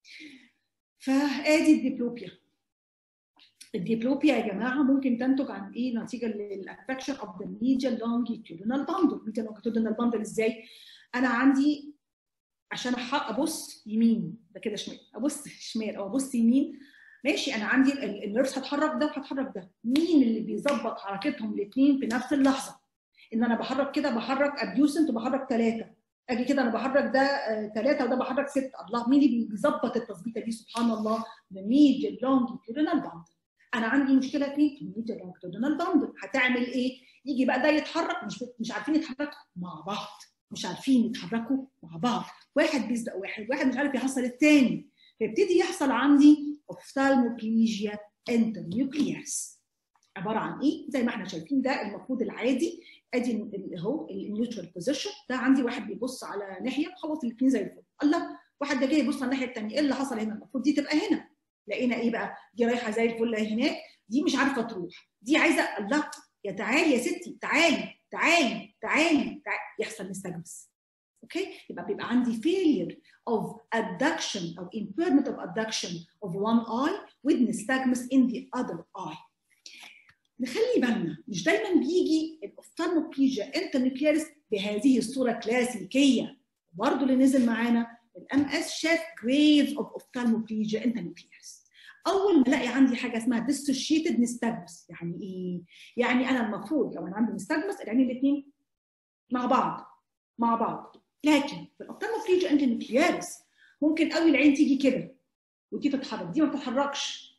فادي الديبلوبيا الديبلوبيا يا جماعه ممكن تنتج عن ايه؟ نتيجه للافكشن اوف ذا ميديال لونجيتيودينال باندل، ميديال لونجيتيودينال باندل ازاي؟ انا عندي عشان ابص يمين ده كده شمال ابص شمال او ابص يمين ماشي انا عندي النيرفز هتحرك ده وهتحرك ده مين اللي بيظبط حركتهم الاثنين في نفس اللحظه ان انا بحرك كده بحرك ابيوسنت وبحرك ثلاثه اجي كده انا بحرك ده ثلاثه وده بحرك سته الله مين اللي بيظبط التظبيطه دي سبحان الله ذا ميديال لونجيتيودينال باندل انا عندي مشكله فين في الميديال لونجيتيودينال باندل هتعمل ايه يجي بقى ده يتحرك مش مش عارفين يتحركوا مع بعض مش عارفين يتحركوا مع بعض واحد بيسبق واحد واحد مش عارف يحصل الثاني فيبتدي يحصل عندي ophthalmoplegia internucleus عباره عن ايه؟ زي ما احنا شايفين ده المفروض العادي ادي اهو النيوترال بوزيشن ده عندي واحد بيبص على ناحيه خلاص الاثنين زي الفل الله واحد ده جاي يبص على الناحيه الثانيه ايه اللي حصل هنا؟ المفروض دي تبقى هنا لقينا ايه بقى؟ دي رايحه زي الفل هناك دي مش عارفه تروح دي عايزه الله يا تعالي يا ستي تعالي تعالي تعالي, تعالي. يحصل نستجمس اوكي يبقى بيبقى عندي failure of adduction او impairment of adduction of one eye with nystagmus in the other eye نخلي بالنا مش دايما بيجي الاوفتالموبليجيا انترنيكليرس بهذه الصوره كلاسيكيه برضه اللي نزل معانا الام اس شاف جريدز اوف اوفتالموبليجيا انترنيوكليارس اول ما الاقي عندي حاجه اسمها ديسوشيتد نستجمس يعني ايه؟ يعني انا المفروض لو انا عندي نستجمس العينين الاثنين مع بعض مع بعض لكن في الاوفتالموبليجيا انترنيوكليارس ممكن قوي العين تيجي كده ودي تتحرك دي ما تتحركش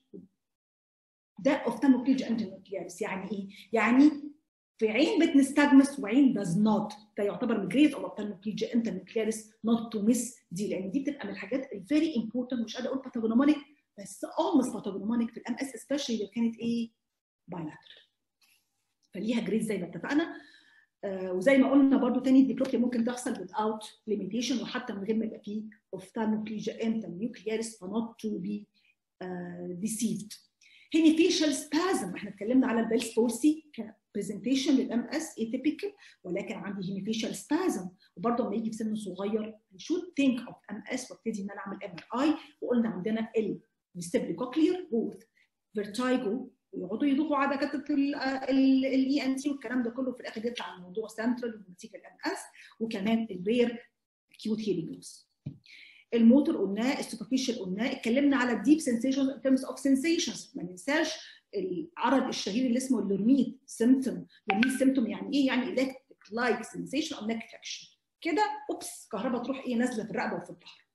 ده اوفتالموبليجيا انترنيوكليارس يعني ايه؟ يعني في عين بتنستجمس وعين does not ده يعتبر من جريد او اوفتالموبليجيا انترنيوكليارس not to miss دي لان دي بتبقى من الحاجات الفيري امبورتنت مش قادره اقول باثوجنومونيك بس almost باثوجنومونيك في الام اس سبيشالي لو كانت ايه؟ بايلاترال فليها جريد زي ما اتفقنا آه وزي ما قلنا برضو تاني الديبلوبيا ممكن تحصل without limitation وحتى من غير ما يبقى فيه ophthalmoplegia internuclearis for not to be uh, deceived. هيميفيشال سبازم احنا اتكلمنا على البيلز بولسي كبرزنتيشن للام اس اتيبيكال ولكن عندي هيميفيشال سبازم وبرضه لما يجي في سن صغير I should think of MS وابتدي ان انا اعمل ام ار اي وقلنا عندنا ال كوكلير بوث فيرتايجو ويقعدوا يضيفوا على دكاتره الاي ان تي والكلام ده كله في الاخر يطلع الموضوع سنترال ونتيجه الام اس وكمان الرير اكيوت هيرنج لوس الموتور قلناه السوبرفيشال قلناه اتكلمنا على الديب سنسيشن ان ترمز اوف سنسيشنز ما ننساش العرض الشهير اللي اسمه اللورميد سيمتوم اللورميد سيمتوم يعني ايه يعني الكتريك لايك سنسيشن او نيك فاكشن كده اوبس كهرباء تروح ايه نازله في الرقبه وفي الظهر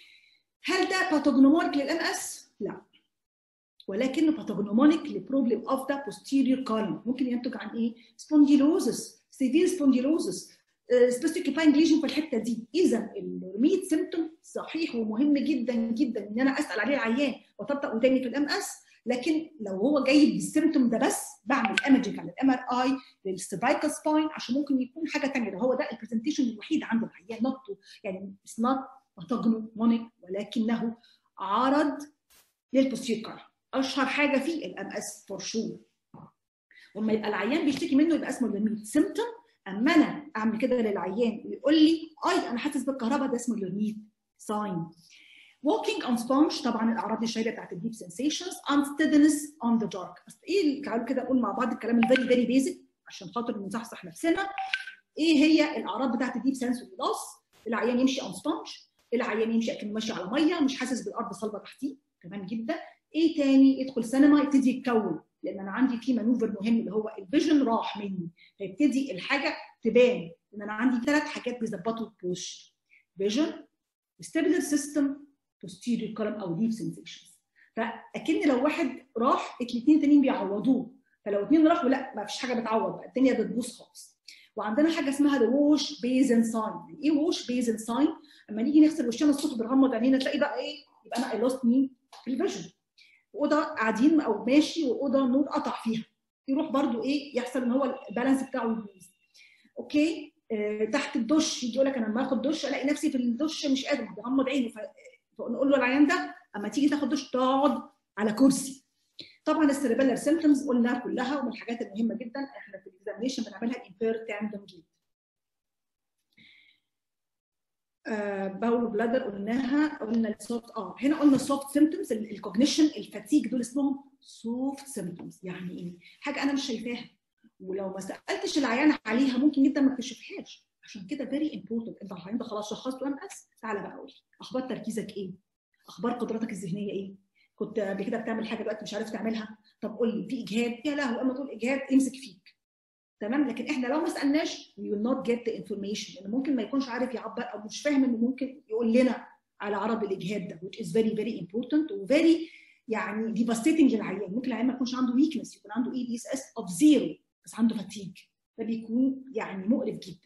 هل ده باثوجنومونيك للام اس؟ لا ولكنه باثوجنومونيك لبروبلم اوف ذا posterior column ممكن ينتج عن ايه؟ سبونديلوزس سيفير سبونديلوزس سبيسيفيكاينج ليجن في الحته دي اذا الميد سيمتوم صحيح ومهم جدا جدا ان انا اسال عليه العيان واطبق قدامي في الام اس لكن لو هو جاي بالسيمتوم ده بس بعمل ايمجنج على الام ار اي للسيرفايكال سباين عشان ممكن يكون حاجه ثانيه ده هو ده البرزنتيشن الوحيد عند العيان نوت يعني اتس نوت باثوجنومونيك ولكنه عرض للبوستير كار اشهر حاجه فيه الام اس فور شور وما يبقى العيان بيشتكي منه يبقى اسمه الميد سيمتوم اما انا اعمل كده للعيان ويقول لي اي انا حاسس بالكهرباء ده اسمه لورنيد ساين walking on sponge طبعا الاعراض الشهيره بتاعت الديب sensations unsteadiness on the dark بس ايه تعالوا كده نقول مع بعض الكلام الفيري فيري بيزك عشان خاطر نصحصح نفسنا ايه هي الاعراض بتاعت الديب سنسوري لوس العيان يمشي on sponge العيان يمشي اكنه ماشي على ميه مش حاسس بالارض صلبه تحتيه تمام جدا ايه تاني يدخل سينما يبتدي يتكون لان انا عندي في مانوفر مهم اللي هو الفيجن راح مني فيبتدي الحاجه تبان ان انا عندي ثلاث حاجات بيظبطوا البوش فيجن ستيبلر سيستم posterior column او deep sensations فاكن لو واحد راح الاثنين تانيين بيعوضوه فلو اثنين راحوا لا ما فيش حاجه بتعوض بقى الدنيا بتبوظ خالص وعندنا حاجه اسمها ذا ووش بيزن ساين ايه ووش بيزن ساين اما نيجي نغسل وشنا الصبح بنغمض عينينا تلاقي بقى ايه يبقى انا اي لوست مين الفيجن اوضه قاعدين او ماشي واوضه النور قطع فيها يروح برضو ايه يحصل ان هو البالانس بتاعه يبوظ اوكي آه تحت الدش يجي يقول لك انا لما اخد دش الاقي نفسي في الدش مش قادر بغمض عيني فنقول له العيان ده اما تيجي تاخد دش تقعد على كرسي طبعا السيربيلر سيمبتومز قلناها كلها ومن الحاجات المهمه جدا احنا في الاكزامينشن بنعملها الامبير تاندم جيت آه باول بلادر قلناها قلنا السوفت اه هنا قلنا السوفت سيمبتومز الكوجنيشن الفاتيج دول اسمهم سوفت سيمبتومز يعني ايه؟ حاجه انا مش شايفاها ولو ما سالتش العيان عليها ممكن جدا ما اكتشفهاش عشان كده فيري امبورتنت انت العيان ده خلاص شخصته ام اس تعالى بقى قول اخبار تركيزك ايه؟ اخبار قدراتك الذهنيه ايه؟ كنت قبل كده بتعمل حاجه دلوقتي مش عارف تعملها طب قول لي في اجهاد يا لهوي اما تقول اجهاد امسك فيك تمام لكن احنا لو ما سالناش we will not get the information لان ممكن ما يكونش عارف يعبر او مش فاهم انه ممكن يقول لنا على عرض الاجهاد ده which is very very important و very يعني devastating للعيان ممكن العيان ما يكونش عنده weakness يكون عنده اي بي اس اس اوف زيرو بس عنده فاتيج ده بيكون يعني مقرف جدا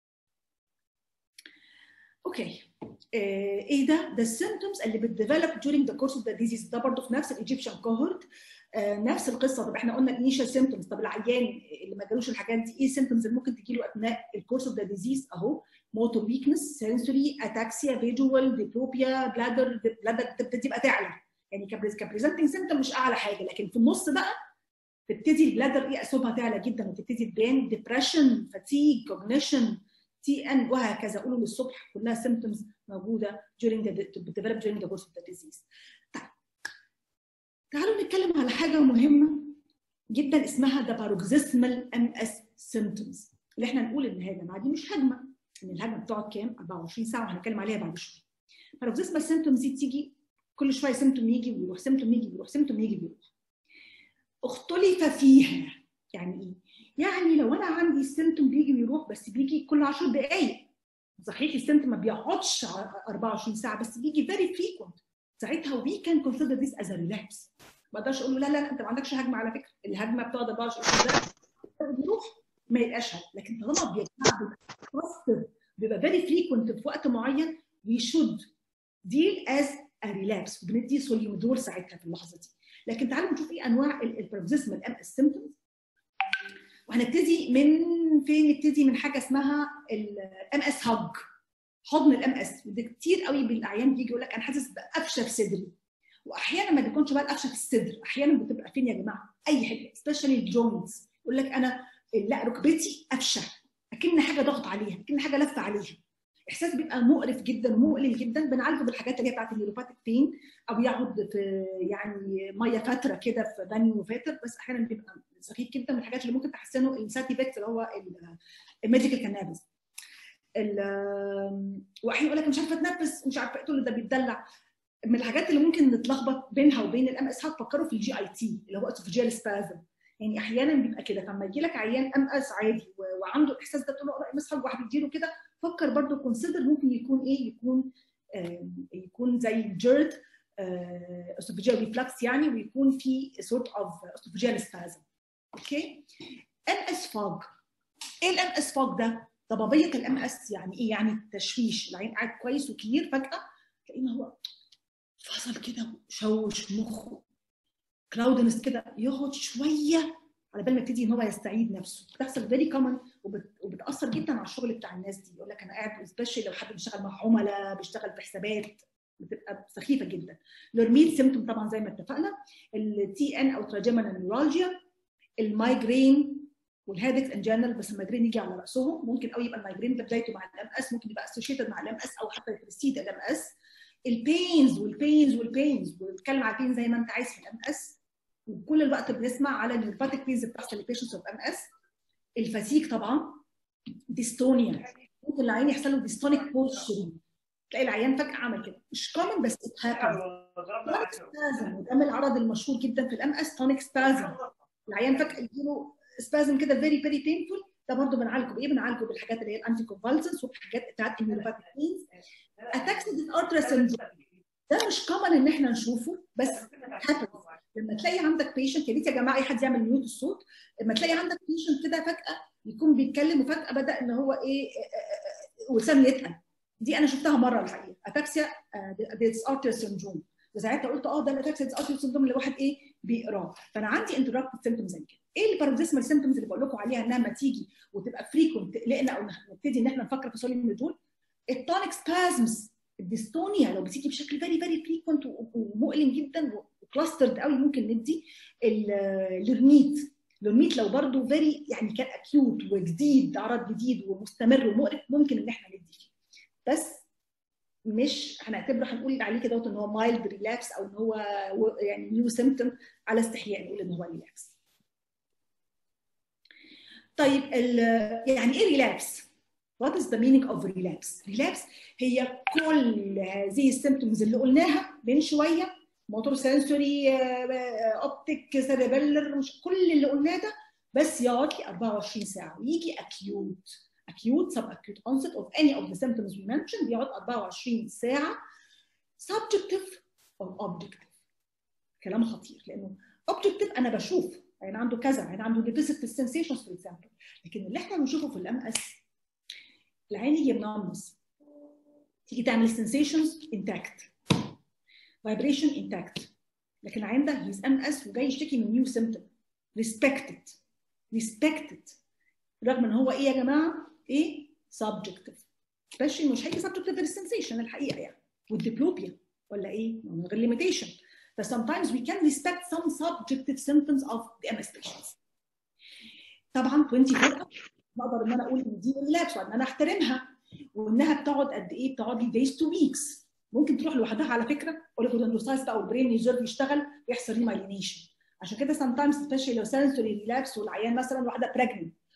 اوكي ايه ده؟ ده السيمتومز اللي بتديفلوب during the course of the disease ده برضه في نفس الايجيبشن كوهورت آه نفس القصه طب احنا قلنا الانيشال سيمتومز طب العيان اللي ما جالوش الحاجات دي ايه السيمتومز اللي ممكن تجي له اثناء الكورس اوف ذا ديزيز اهو موتور ويكنس سنسوري اتاكسيا فيجوال ديبلوبيا بلادر بلادر تبقى تعلى يعني كبريزنتنج سيمتوم مش اعلى حاجه لكن في النص بقى تبتدي البلادر ايه اسهمها تعلى جدا وتبتدي تبان ديبرشن فاتيج كوجنيشن تي ان وهكذا قولوا للصبح كلها سيمتومز موجوده during the develop during the course of the disease. طيب تعالوا نتكلم على حاجه مهمه جدا اسمها the paroxysmal MS symptoms اللي احنا نقول ان هي جماعه دي مش هجمه ان الهجمه بتقعد كام 24 ساعه وهنتكلم عليها بعد شويه. paroxysmal symptoms دي تيجي كل شويه سيمتوم يجي ويروح سيمتوم يجي ويروح سيمتوم يجي ويروح اختلف فيها يعني ايه؟ يعني لو انا عندي السيمتوم بيجي ويروح بس بيجي كل 10 دقائق صحيح السيمتوم ما بيقعدش 24 ساعه بس بيجي فيري فريكونت ساعتها وي كان كونسيدر ذيس از ريلابس ما اقدرش اقول له لا لا انت ما عندكش هجمه على فكره الهجمه بتقعد 24 ساعه بيروح ما يبقاش هجمه لكن طالما بيبقى بيبقى فيري فريكونت في وقت معين وي شود ديل از ا ريلابس وبندي سوليومدول ساعتها في اللحظه دي لكن تعالوا نشوف ايه انواع البروكسيزمال ام اس سيمبتومز وهنبتدي من فين نبتدي من حاجه اسمها الام اس هاج حضن الام اس وده كتير قوي بالاعيان بيجي يقول لك انا حاسس بقفشه في صدري واحيانا ما بيكونش بقى القفشه في الصدر احيانا بتبقى فين يا جماعه اي حاجه سبيشالي الجوينتس يقول لك انا لا ركبتي قفشه اكن حاجه ضغط عليها اكن حاجه لفه عليها احساس بيبقى مقرف جدا ومؤلم جدا بنعالجه بالحاجات اللي هي بتاعت النيوروباتيك بين او يقعد في يعني ميه فتره كده في بانيو فاتر بس احيانا بيبقى سخيف جدا من الحاجات اللي ممكن تحسنه الساتي بيكس اللي هو الميديكال كانابيس واحيانا يقول لك مش عارفه اتنفس مش عارفه تقول ده بيتدلع من الحاجات اللي ممكن نتلخبط بينها وبين الام اس هتفكروا في الجي اي تي اللي هو اسوفجيال سبازم يعني احيانا بيبقى كده فلما يجي لك عيان ام اس عادي وعنده الاحساس ده تقول له ام اس واحد يديله كده فكر برضو كونسيدر ممكن يكون ايه يكون يكون زي جيرد اسوفجيال ريفلكس يعني ويكون في سورت اوف اسوفجيال سبازم اوكي ام اس فوج ايه الام اس فوج ده؟ ضبابيه الام اس يعني ايه؟ يعني التشويش العين قاعد كويس وكبير فجاه تلاقيه هو فصل كده شوش مخه كلاودنس كده يقعد شويه على بال ما يبتدي ان هو يستعيد نفسه بتحصل فيري كومن وبتاثر جدا على الشغل بتاع الناس دي يقول لك انا قاعد سبيشال لو حد بيشتغل مع عملاء بيشتغل في حسابات بتبقى سخيفه جدا الرميد سيمتوم طبعا زي ما اتفقنا التي ان او تراجيمال نيورالجيا المايجرين والهيدكس ان جنرال بس المايجرين يجي على راسهم ممكن قوي يبقى المايجرين ده بدايته مع الام اس ممكن يبقى اسوشيتد مع الام اس او حتى يبريسيد الام اس البينز والبينز والبينز ونتكلم على البين زي ما انت عايز في الام اس وكل الوقت بنسمع على النيوروباتيك بينز بتحصل للبيشنتس اوف ام اس الفاتيك طبعا ديستونيا ممكن العين يحصل له ديستونيك بوستشري تلاقي العيان فجاه عمل كده مش كومن بس اتهابن وده من العرض المشهور جدا في الام اس تونيك سبازم العيان فجاه يجيله سبازم كده فيري فيري بينفول ده برضه بنعالجه بايه؟ بنعالجه بالحاجات اللي هي الانتي كونفالسنس وبالحاجات بتاعت النيوروباتيك بينز اتاكسيد ارترا سندروم ده مش كومن ان احنا نشوفه بس happens لما تلاقي عندك بيشنت يا ريت يا جماعه اي حد يعمل ميوت الصوت لما تلاقي عندك بيشنت كده فجاه يكون بيتكلم وفجاه بدا ان هو ايه وسام يتقل دي انا شفتها مره الحقيقه اتاكسيا ديس ارتر سندروم وساعتها قلت اه ده الاتاكسيا ديس ارتر سندروم اللي واحد ايه بيقراه فانا عندي انتراكتيف سيمتومز زي كده ايه الباراديسمال سيمتومز اللي بقول لكم عليها انها ما تيجي وتبقى فريكونت تقلقنا او نبتدي ان احنا نفكر في سوليوم دول التونيك سبازمز الديستونيا لو بتيجي بشكل فيري فيري فريكونت ومؤلم جدا وكلاسترد قوي ممكن ندي اللرنيت اللرنيت لو برضه فيري يعني كان اكيوت وجديد عرض جديد ومستمر ومقرف ممكن ان احنا ندي فيه بس مش هنعتبره هنقول عليه كده ان هو مايلد ريلابس او ان هو يعني نيو سيمتوم على استحياء نقول ان هو ريلابس طيب يعني ايه ريلابس؟ What is the meaning of relapse؟ relapse هي كل هذه السيمتومز اللي قلناها من شويه موتور سنسوري اوبتيك سيربيلر مش كل اللي قلناه ده بس يقعد لي 24 ساعه ويجي اكيوت acute subacute onset of any of the symptoms we mentioned بيقعد 24 ساعه subjective or objective كلام خطير لانه objective انا بشوف يعني عنده كذا يعني عنده deficit في السنسيشنز for example لكن اللي احنا بنشوفه في الام اس العين يجي منمس تيجي تعمل sensations intact vibration intact لكن العين ده هيز ام اس وجاي يشتكي من نيو سيمتوم respected respected رغم ان هو ايه يا جماعه؟ ايه؟ subjective especially مش هيجي subjective للسنسيشن الحقيقه يعني والديبلوبيا ولا ايه؟ من غير limitation but sometimes we can respect some subjective symptoms of the MS patients طبعا 24 بقدر ان انا اقول ان دي ريلابس وان انا احترمها وانها بتقعد قد ايه؟ بتقعد لي days to weeks ممكن تروح لوحدها على فكره اوليجودندروسايتس بقى والبرين يزرف يشتغل ويحصل ريمايلينيشن عشان كده sometimes especially لو sensory relapse والعيان مثلا واحده pregnant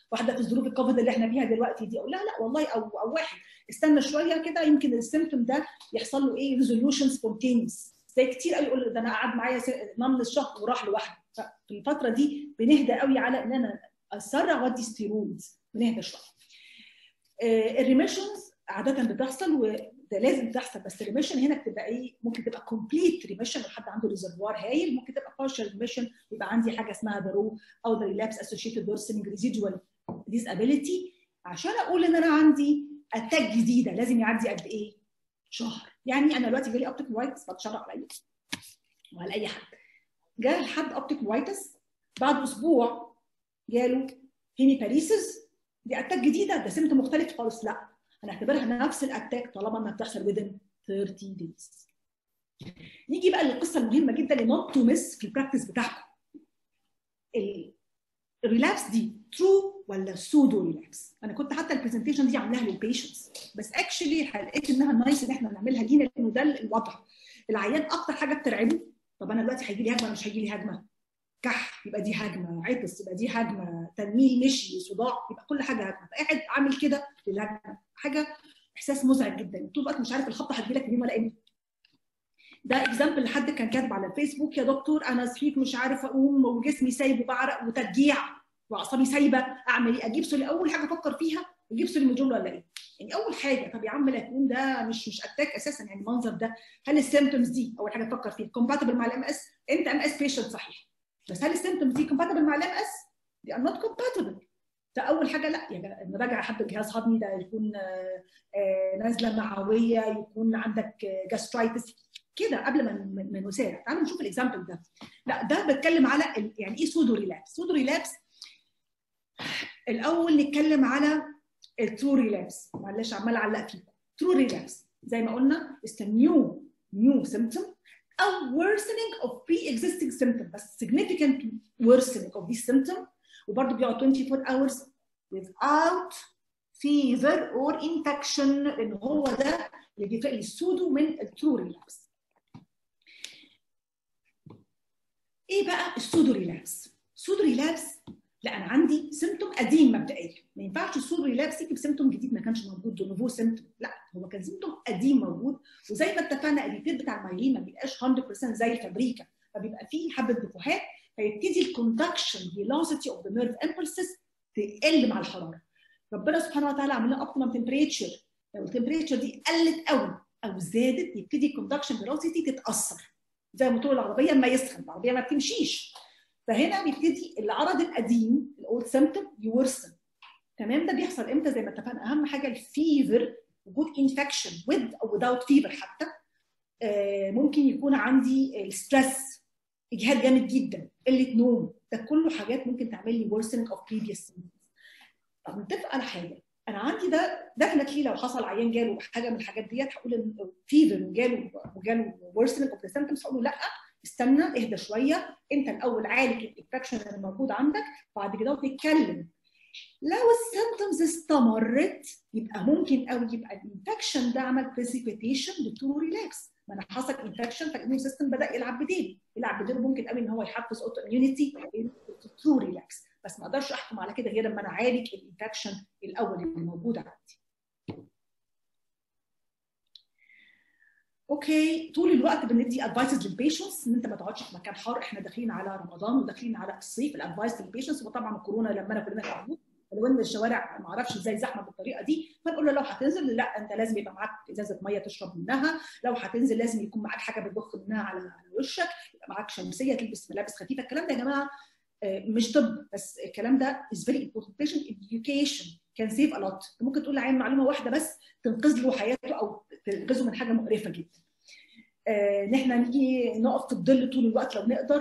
واحده في ظروف الكوفيد اللي احنا فيها دلوقتي دي اقول لها لا والله او او واحد استنى شويه كده يمكن السيمتوم ده يحصل له ايه ريزوليوشن سبونتينيوس زي كتير قوي يقول ده انا قعد معايا نمل الشهر وراح لوحده ففي الفتره دي بنهدى قوي على ان انا اسرع وادي ستيرويدز بنهدى شويه الريميشنز عاده بتحصل وده لازم تحصل بس الريميشن هنا بتبقى ايه ممكن تبقى كومبليت ريميشن لو حد عنده ريزرفوار هايل ممكن تبقى بارشال ريميشن يبقى عندي حاجه اسمها ذا رو او ذا ريلابس اسوشيتد ورسنج ريزيدوال ديسابيليتي عشان اقول ان انا عندي اتاك جديده لازم يعدي قد ايه؟ شهر يعني انا دلوقتي جالي اوبتيك وايتس بعد شهر عليا وعلى اي حد جاء لحد اوبتيك وايتس بعد اسبوع جاله هيميباريسيس دي اتاك جديده ده سمت مختلف خالص لا هنعتبرها نفس الاتاك طالما انها بتحصل within 30 days نيجي بقى للقصه المهمه جدا اللي نوت تو مس في البراكتس بتاعكم الريلابس دي ترو ولا سودو ريلابس انا كنت حتى البرزنتيشن دي عاملاها للبيشنتس بس اكشلي لقيت انها نايس ان احنا نعملها لينا لانه ده الوضع العيان اكتر حاجه بترعبه طب انا دلوقتي هيجي لي هجمه مش هيجي لي هجمه كح يبقى دي هجمه عطس يبقى دي هجمه تنميل مشي صداع يبقى كل حاجه هجمه فقاعد عامل كده للهجمه حاجه احساس مزعج جدا طول الوقت مش عارف الخبطه هتجي لك منين ولا امتى ده اكزامبل لحد كان كاتب على الفيسبوك يا دكتور انا صحيت مش عارف اقوم وجسمي سايب وبعرق وترجيع واعصابي سايبه اعمل ايه اجيب سولي اول حاجه افكر فيها اجيب سولي مجول ولا ايه يعني اول حاجه طب يا عم لا يكون ده مش مش اتاك اساسا يعني المنظر ده هل السيمتومز دي اول حاجه افكر فيها كومباتبل مع الام اس انت ام اس بيشنت صحيح بس هل السيمتومز دي كومباتبل مع الام اس دي ار نوت كومباتبل ده اول حاجه لا يعني نراجع حد الجهاز هضمي ده يكون نازله معويه يكون عندك جاسترايتس كده قبل ما ما نسارع تعالوا نشوف الاكزامبل ده لا ده بتكلم على يعني ايه سودو ريلابس سودو ريلابس الاول نتكلم على الترو ريلابس معلش عمال اعلق فيكم ترو ريلابس زي ما قلنا is a new new symptom او worsening of pre-existing symptom بس significant worsening of this symptom وبرضه بيقعد 24 hours without fever or infection لان هو ده اللي بيفرق لي السودو من الترو ريلابس ايه بقى السودو ريلابس؟ السودو ريلابس لا انا عندي سيمتوم قديم مبدئيا ما ينفعش السودو ريلابس يجي بسيمتوم جديد ما كانش موجود ده نوفو سيمتوم لا هو كان سيمتوم قديم موجود وزي ما اتفقنا الريبيت بتاع المايلين ما بيبقاش 100% زي الفابريكا فبيبقى فيه حبه دفوهات فيبتدي الكوندكشن فيلوسيتي اوف ذا نيرف امبلسز تقل مع الحراره ربنا سبحانه وتعالى عامل لنا اوبتيمم تمبريتشر لو التمبريتشر دي قلت قوي او زادت يبتدي الكوندكشن فيلوسيتي تتاثر زي موتور العربيه اما يسخن العربيه ما بتمشيش فهنا بيبتدي العرض القديم الاولد سيمتوم يورسن تمام ده بيحصل امتى زي ما اتفقنا اهم حاجه الفيفر وجود انفكشن with او without فيفر حتى آه ممكن يكون عندي الستريس اجهاد جامد جدا قله نوم ده كله حاجات ممكن تعمل لي worsening of previous symptoms طب نتفق على حاجه انا عندي ده ديفنتلي لو حصل عيان جاله حاجه من الحاجات ديت هقول ان فيفر وجاله وجاله worsening of the symptoms هقول له لا استنى اهدى شويه انت الاول عالج الانفكشن اللي موجود عندك بعد كده نتكلم لو السيمتومز استمرت يبقى ممكن قوي يبقى الانفكشن ده عمل بريسيبيتيشن لترو ريلاكس ما انا حصل انفكشن فالاميون سيستم بدا يلعب بديل يلعب بديل ممكن قوي ان هو يحفز اوتو اميونيتي ترو ريلاكس بس ما اقدرش احكم على كده غير لما انا اعالج الانفكشن الاول اللي موجود عندي اوكي طول الوقت بندي ادفايسز للبيشنتس ان انت ما تقعدش في مكان حار احنا داخلين على رمضان وداخلين على الصيف الادفايس للبيشنتس وطبعا الكورونا لما كلنا تعبوا لو ان الشوارع ما اعرفش ازاي زحمه بالطريقه دي فنقول له لو هتنزل لا انت لازم يبقى معاك ازازه ميه تشرب منها لو هتنزل لازم يكون معاك حاجه بتضخ منها على وشك يبقى معاك شمسيه تلبس ملابس خفيفه الكلام ده يا جماعه مش طب بس الكلام ده is very important patient education can save a lot ممكن تقول لعين معلومه واحده بس تنقذ له حياته او تنقذه من حاجه مقرفه جدا ان احنا نيجي نقف في الظل طول الوقت لو نقدر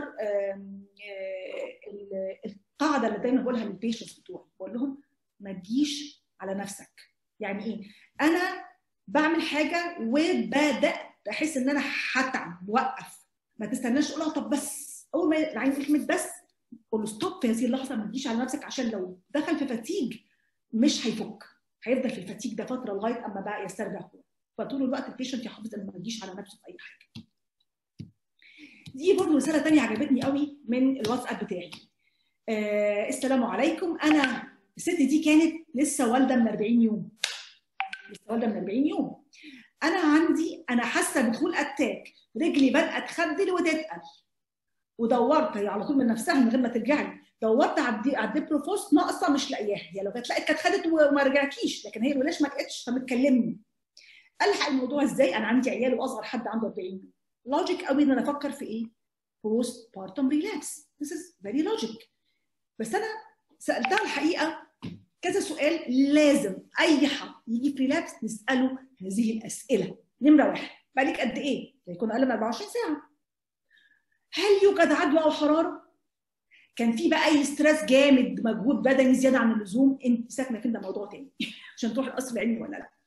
القاعده اللي دايما بقولها للبيشنتس بتوعي بقول لهم ما تجيش على نفسك يعني ايه انا بعمل حاجه وبدات احس ان انا هتعب وقف ما تستناش تقول طب بس اول ما العين كلمه بس قول له ستوب في هذه اللحظه ما تجيش على نفسك عشان لو دخل في فتيج مش هيفك هيفضل في الفتيج ده فتره لغايه اما بقى يسترجع قوه فطول الوقت البيشنت يحافظ انه ما يجيش على نفسه في اي حاجه دي برضه رساله ثانيه عجبتني قوي من الواتساب بتاعي آه السلام عليكم انا الست دي كانت لسه والده من 40 يوم لسه والده من 40 يوم انا عندي انا حاسه بدخول اتاك رجلي بدات تخدل وتتقل ودورت هي على طول من نفسها من غير ما ترجع لي دورت على الديبروفوس ناقصه مش لاقياها هي لو كانت لقيت كانت خدت وما رجعتيش لكن هي الولاش ما لقيتش فبتكلمني الحق الموضوع ازاي انا عندي عيال واصغر حد عنده 40 يوم لوجيك قوي ان انا افكر في ايه بوست بارتم ريلابس this is very logic بس انا سالتها الحقيقه كذا سؤال لازم اي حد يجي في ريلابس نساله هذه الاسئله نمره واحد بقالك قد ايه؟ يكون اقل من 24 ساعه هل يوجد عدوى او حراره؟ كان في بقى اي ستريس جامد مجهود بدني زياده عن اللزوم انت ساكنه كده موضوع تاني عشان تروح القصر العلمي ولا لا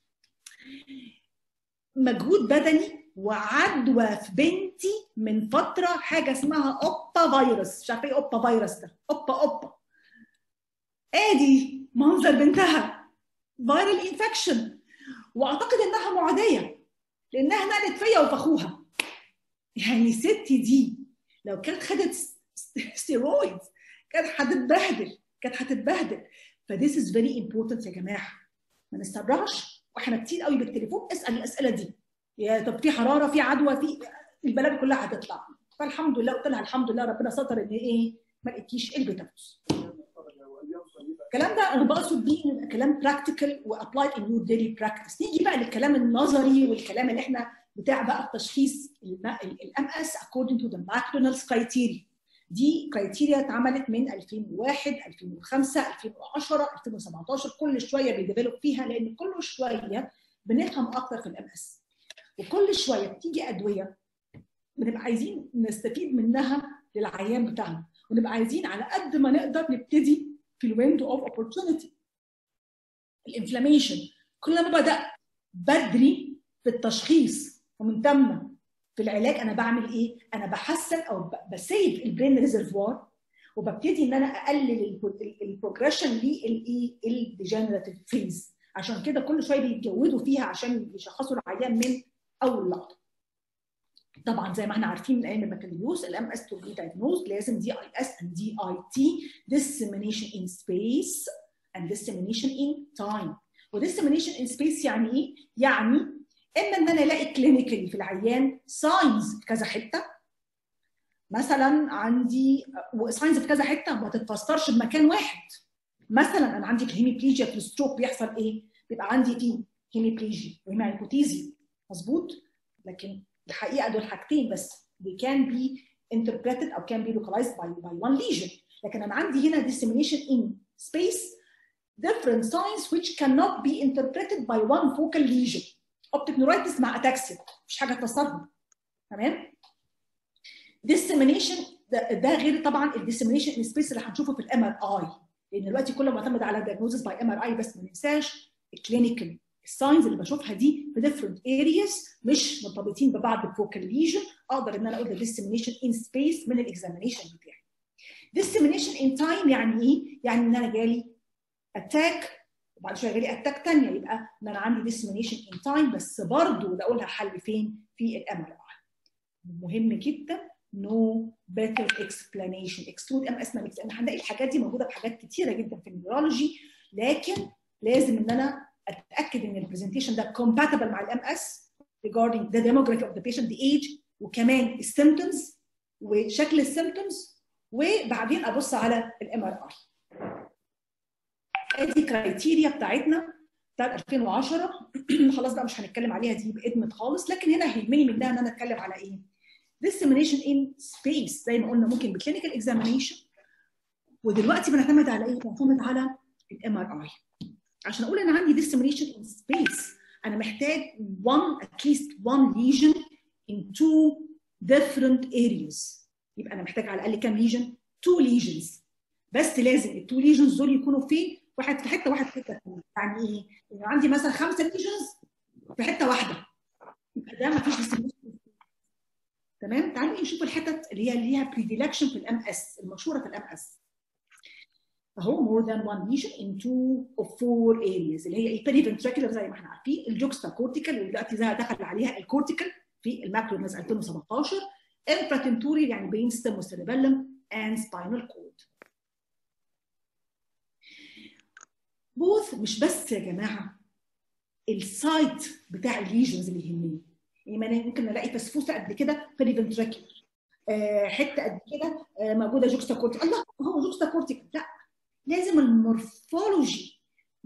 مجهود بدني وعدوى في بنتي من فتره حاجه اسمها اوبا فيروس مش عارفه ايه اوبا فيروس ده اوبا اوبا ادي منظر بنتها فايرال انفكشن واعتقد انها معديه لانها نقلت فيا وفخوها يعني ستي دي لو كانت خدت ستيرويد كانت هتتبهدل كانت هتتبهدل فذيس از فيري امبورتنت يا جماعه ما نستبرعش واحنا كتير قوي بالتليفون اسال الاسئله دي يا طب في حراره في عدوى في البلد كلها هتطلع فالحمد لله قلت لها الحمد لله ربنا ستر ان ايه ما لقيتيش البيتاكوس الكلام ده انا بقصد بيه كلام براكتيكال وابلايد ان يور ديلي براكتس نيجي بقى للكلام النظري والكلام اللي احنا بتاع بقى التشخيص الام اس according to the McDonald's criteria دي كرايتيريا اتعملت من 2001 2005 2010 2017 كل شويه بيديفلوب فيها لان كل شويه بنفهم اكتر في الام اس وكل شويه بتيجي ادويه بنبقى عايزين نستفيد منها للعيان بتاعنا ونبقى عايزين على قد ما نقدر نبتدي في الويندو اوف اوبورتونيتي الانفلاميشن كل ما بدات بدري في التشخيص ومنتمه في العلاج انا بعمل ايه؟ انا بحسن او بسيف البرين ريزرفوار وببتدي ان انا اقلل البروجريشن للايه؟ الديجنراتيف فيز عشان كده كل شويه بيتجودوا فيها عشان يشخصوا العيان من اول لقطه. طبعا زي ما احنا عارفين من ايام البكالوريوس الام اس تو بي دايجنوز لازم دي اي اس اند دي اي تي dissemination in space and dissemination in time. ودissemination in space يعني ايه؟ يعني اما ان انا الاقي كلينيكالي في العيان ساينز في كذا حته مثلا عندي ساينز في كذا حته ما تتفسرش بمكان واحد مثلا انا عندي الهيميبليجيا في الستروك بيحصل ايه؟ بيبقى عندي فيه هيميبليجيا وهيمايكوتيزي مظبوط لكن الحقيقه دول حاجتين بس they can be interpreted او can be localized by, by one lesion لكن انا عندي هنا dissemination in space different signs which cannot be interpreted by one focal lesion اوبتيك نورايتس مع اتاكسيا مفيش حاجه تفسرها تمام dissemination ده, ده غير طبعا الديسيمينيشن ان سبيس اللي هنشوفه في الام ار اي لان دلوقتي كله معتمد على diagnosis باي ام ار اي بس ما ننساش الكلينيكال الساينز اللي بشوفها دي في different areas مش مرتبطين ببعض الفوكال ليجن اقدر ان انا اقول ده dissemination in space من الاكزامينيشن بتاعي dissemination in time يعني ايه؟ يعني ان انا جالي اتاك وبعد شويه جالي اتاك ثانيه يبقى ان انا عندي dissemination in time بس برضه بقول لها حل فين؟ في الام ار اي مهم جدا no better explanation exclude ام اس لان هنلاقي الحاجات دي موجوده في حاجات كتيره جدا في النيورولوجي لكن لازم ان انا اتاكد ان البرزنتيشن ده compatible مع الام اس regarding the demography of the patient the age وكمان السيمتومز وشكل السيمتومز وبعدين ابص على الام ار اي ادي كرايتيريا بتاعتنا بتاعت 2010 خلاص بقى مش هنتكلم عليها دي بادمت خالص لكن هنا يهمني منها ان انا اتكلم على ايه؟ dissemination in space زي ما قلنا ممكن بكلينيكال اكزامينيشن ودلوقتي بنعتمد على ايه؟ بنعتمد على الام ار اي عشان اقول انا عندي dissemination in space انا محتاج one at least one lesion in two different areas يبقى انا محتاج على الاقل كام ليجن؟ two lesions بس لازم التو ليجنز دول يكونوا فين؟ واحد في حته واحد في حته ثانيه يعني ايه؟ يعني عندي مثلا خمسه ليجنز في حته واحده يبقى ده ما فيش dissemination تمام؟ تعالوا نشوف الحتت اللي هي اللي ليها بريديلكشن في الام اس المشهوره في الام اس اهو more than one lesion in two or four areas اللي هي البيريفنتريكولار زي ما احنا عارفين الجوكستا كورتيكال ودلوقتي زي دخل عليها الكورتيكال في الماكروماز 2017 انفراتنتوري يعني برين ستيم وسيربيلم and spinal cord بوث مش بس يا جماعه السايت بتاع الليجنز اللي يهمني يعني ما أنا ممكن الاقي فسفوسه قد كده بريفنتراكيولر آه حته قد كده آه موجوده جوكستا كورتيك الله هو جوكستا كورتيك لا لازم المورفولوجي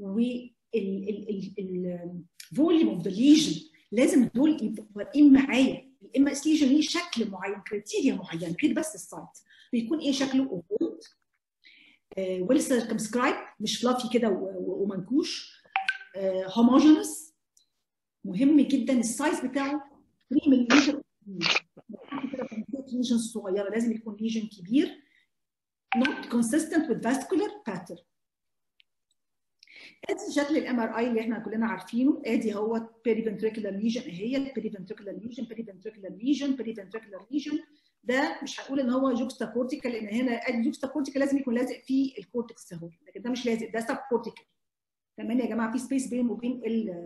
والفوليوم اوف ذا ليجن لازم دول يبقوا واقفين معايا الام اس ليجن ليه شكل معين كريتيريا معين غير بس السايت بيكون ايه شكله اوفولد ويل سيركمسكرايب مش فلافي كده ومنكوش هوموجينس مهم جدا السايز بتاعه 3 ملم ليجن صغيره لازم يكون ليجن كبير not consistent with vascular pattern ادي شكل الام ار اي اللي احنا كلنا عارفينه ادي هو periventricular lesion هي periventricular lesion periventricular lesion periventricular lesion ده مش هنقول ان هو جوكستا كورتيكال لان هنا ادي جوكستا كورتيكال لازم يكون لازق في الكورتكس اهو لكن ده مش لازق ده سب كورتيكال تمام يا جماعه في سبيس بينه وبين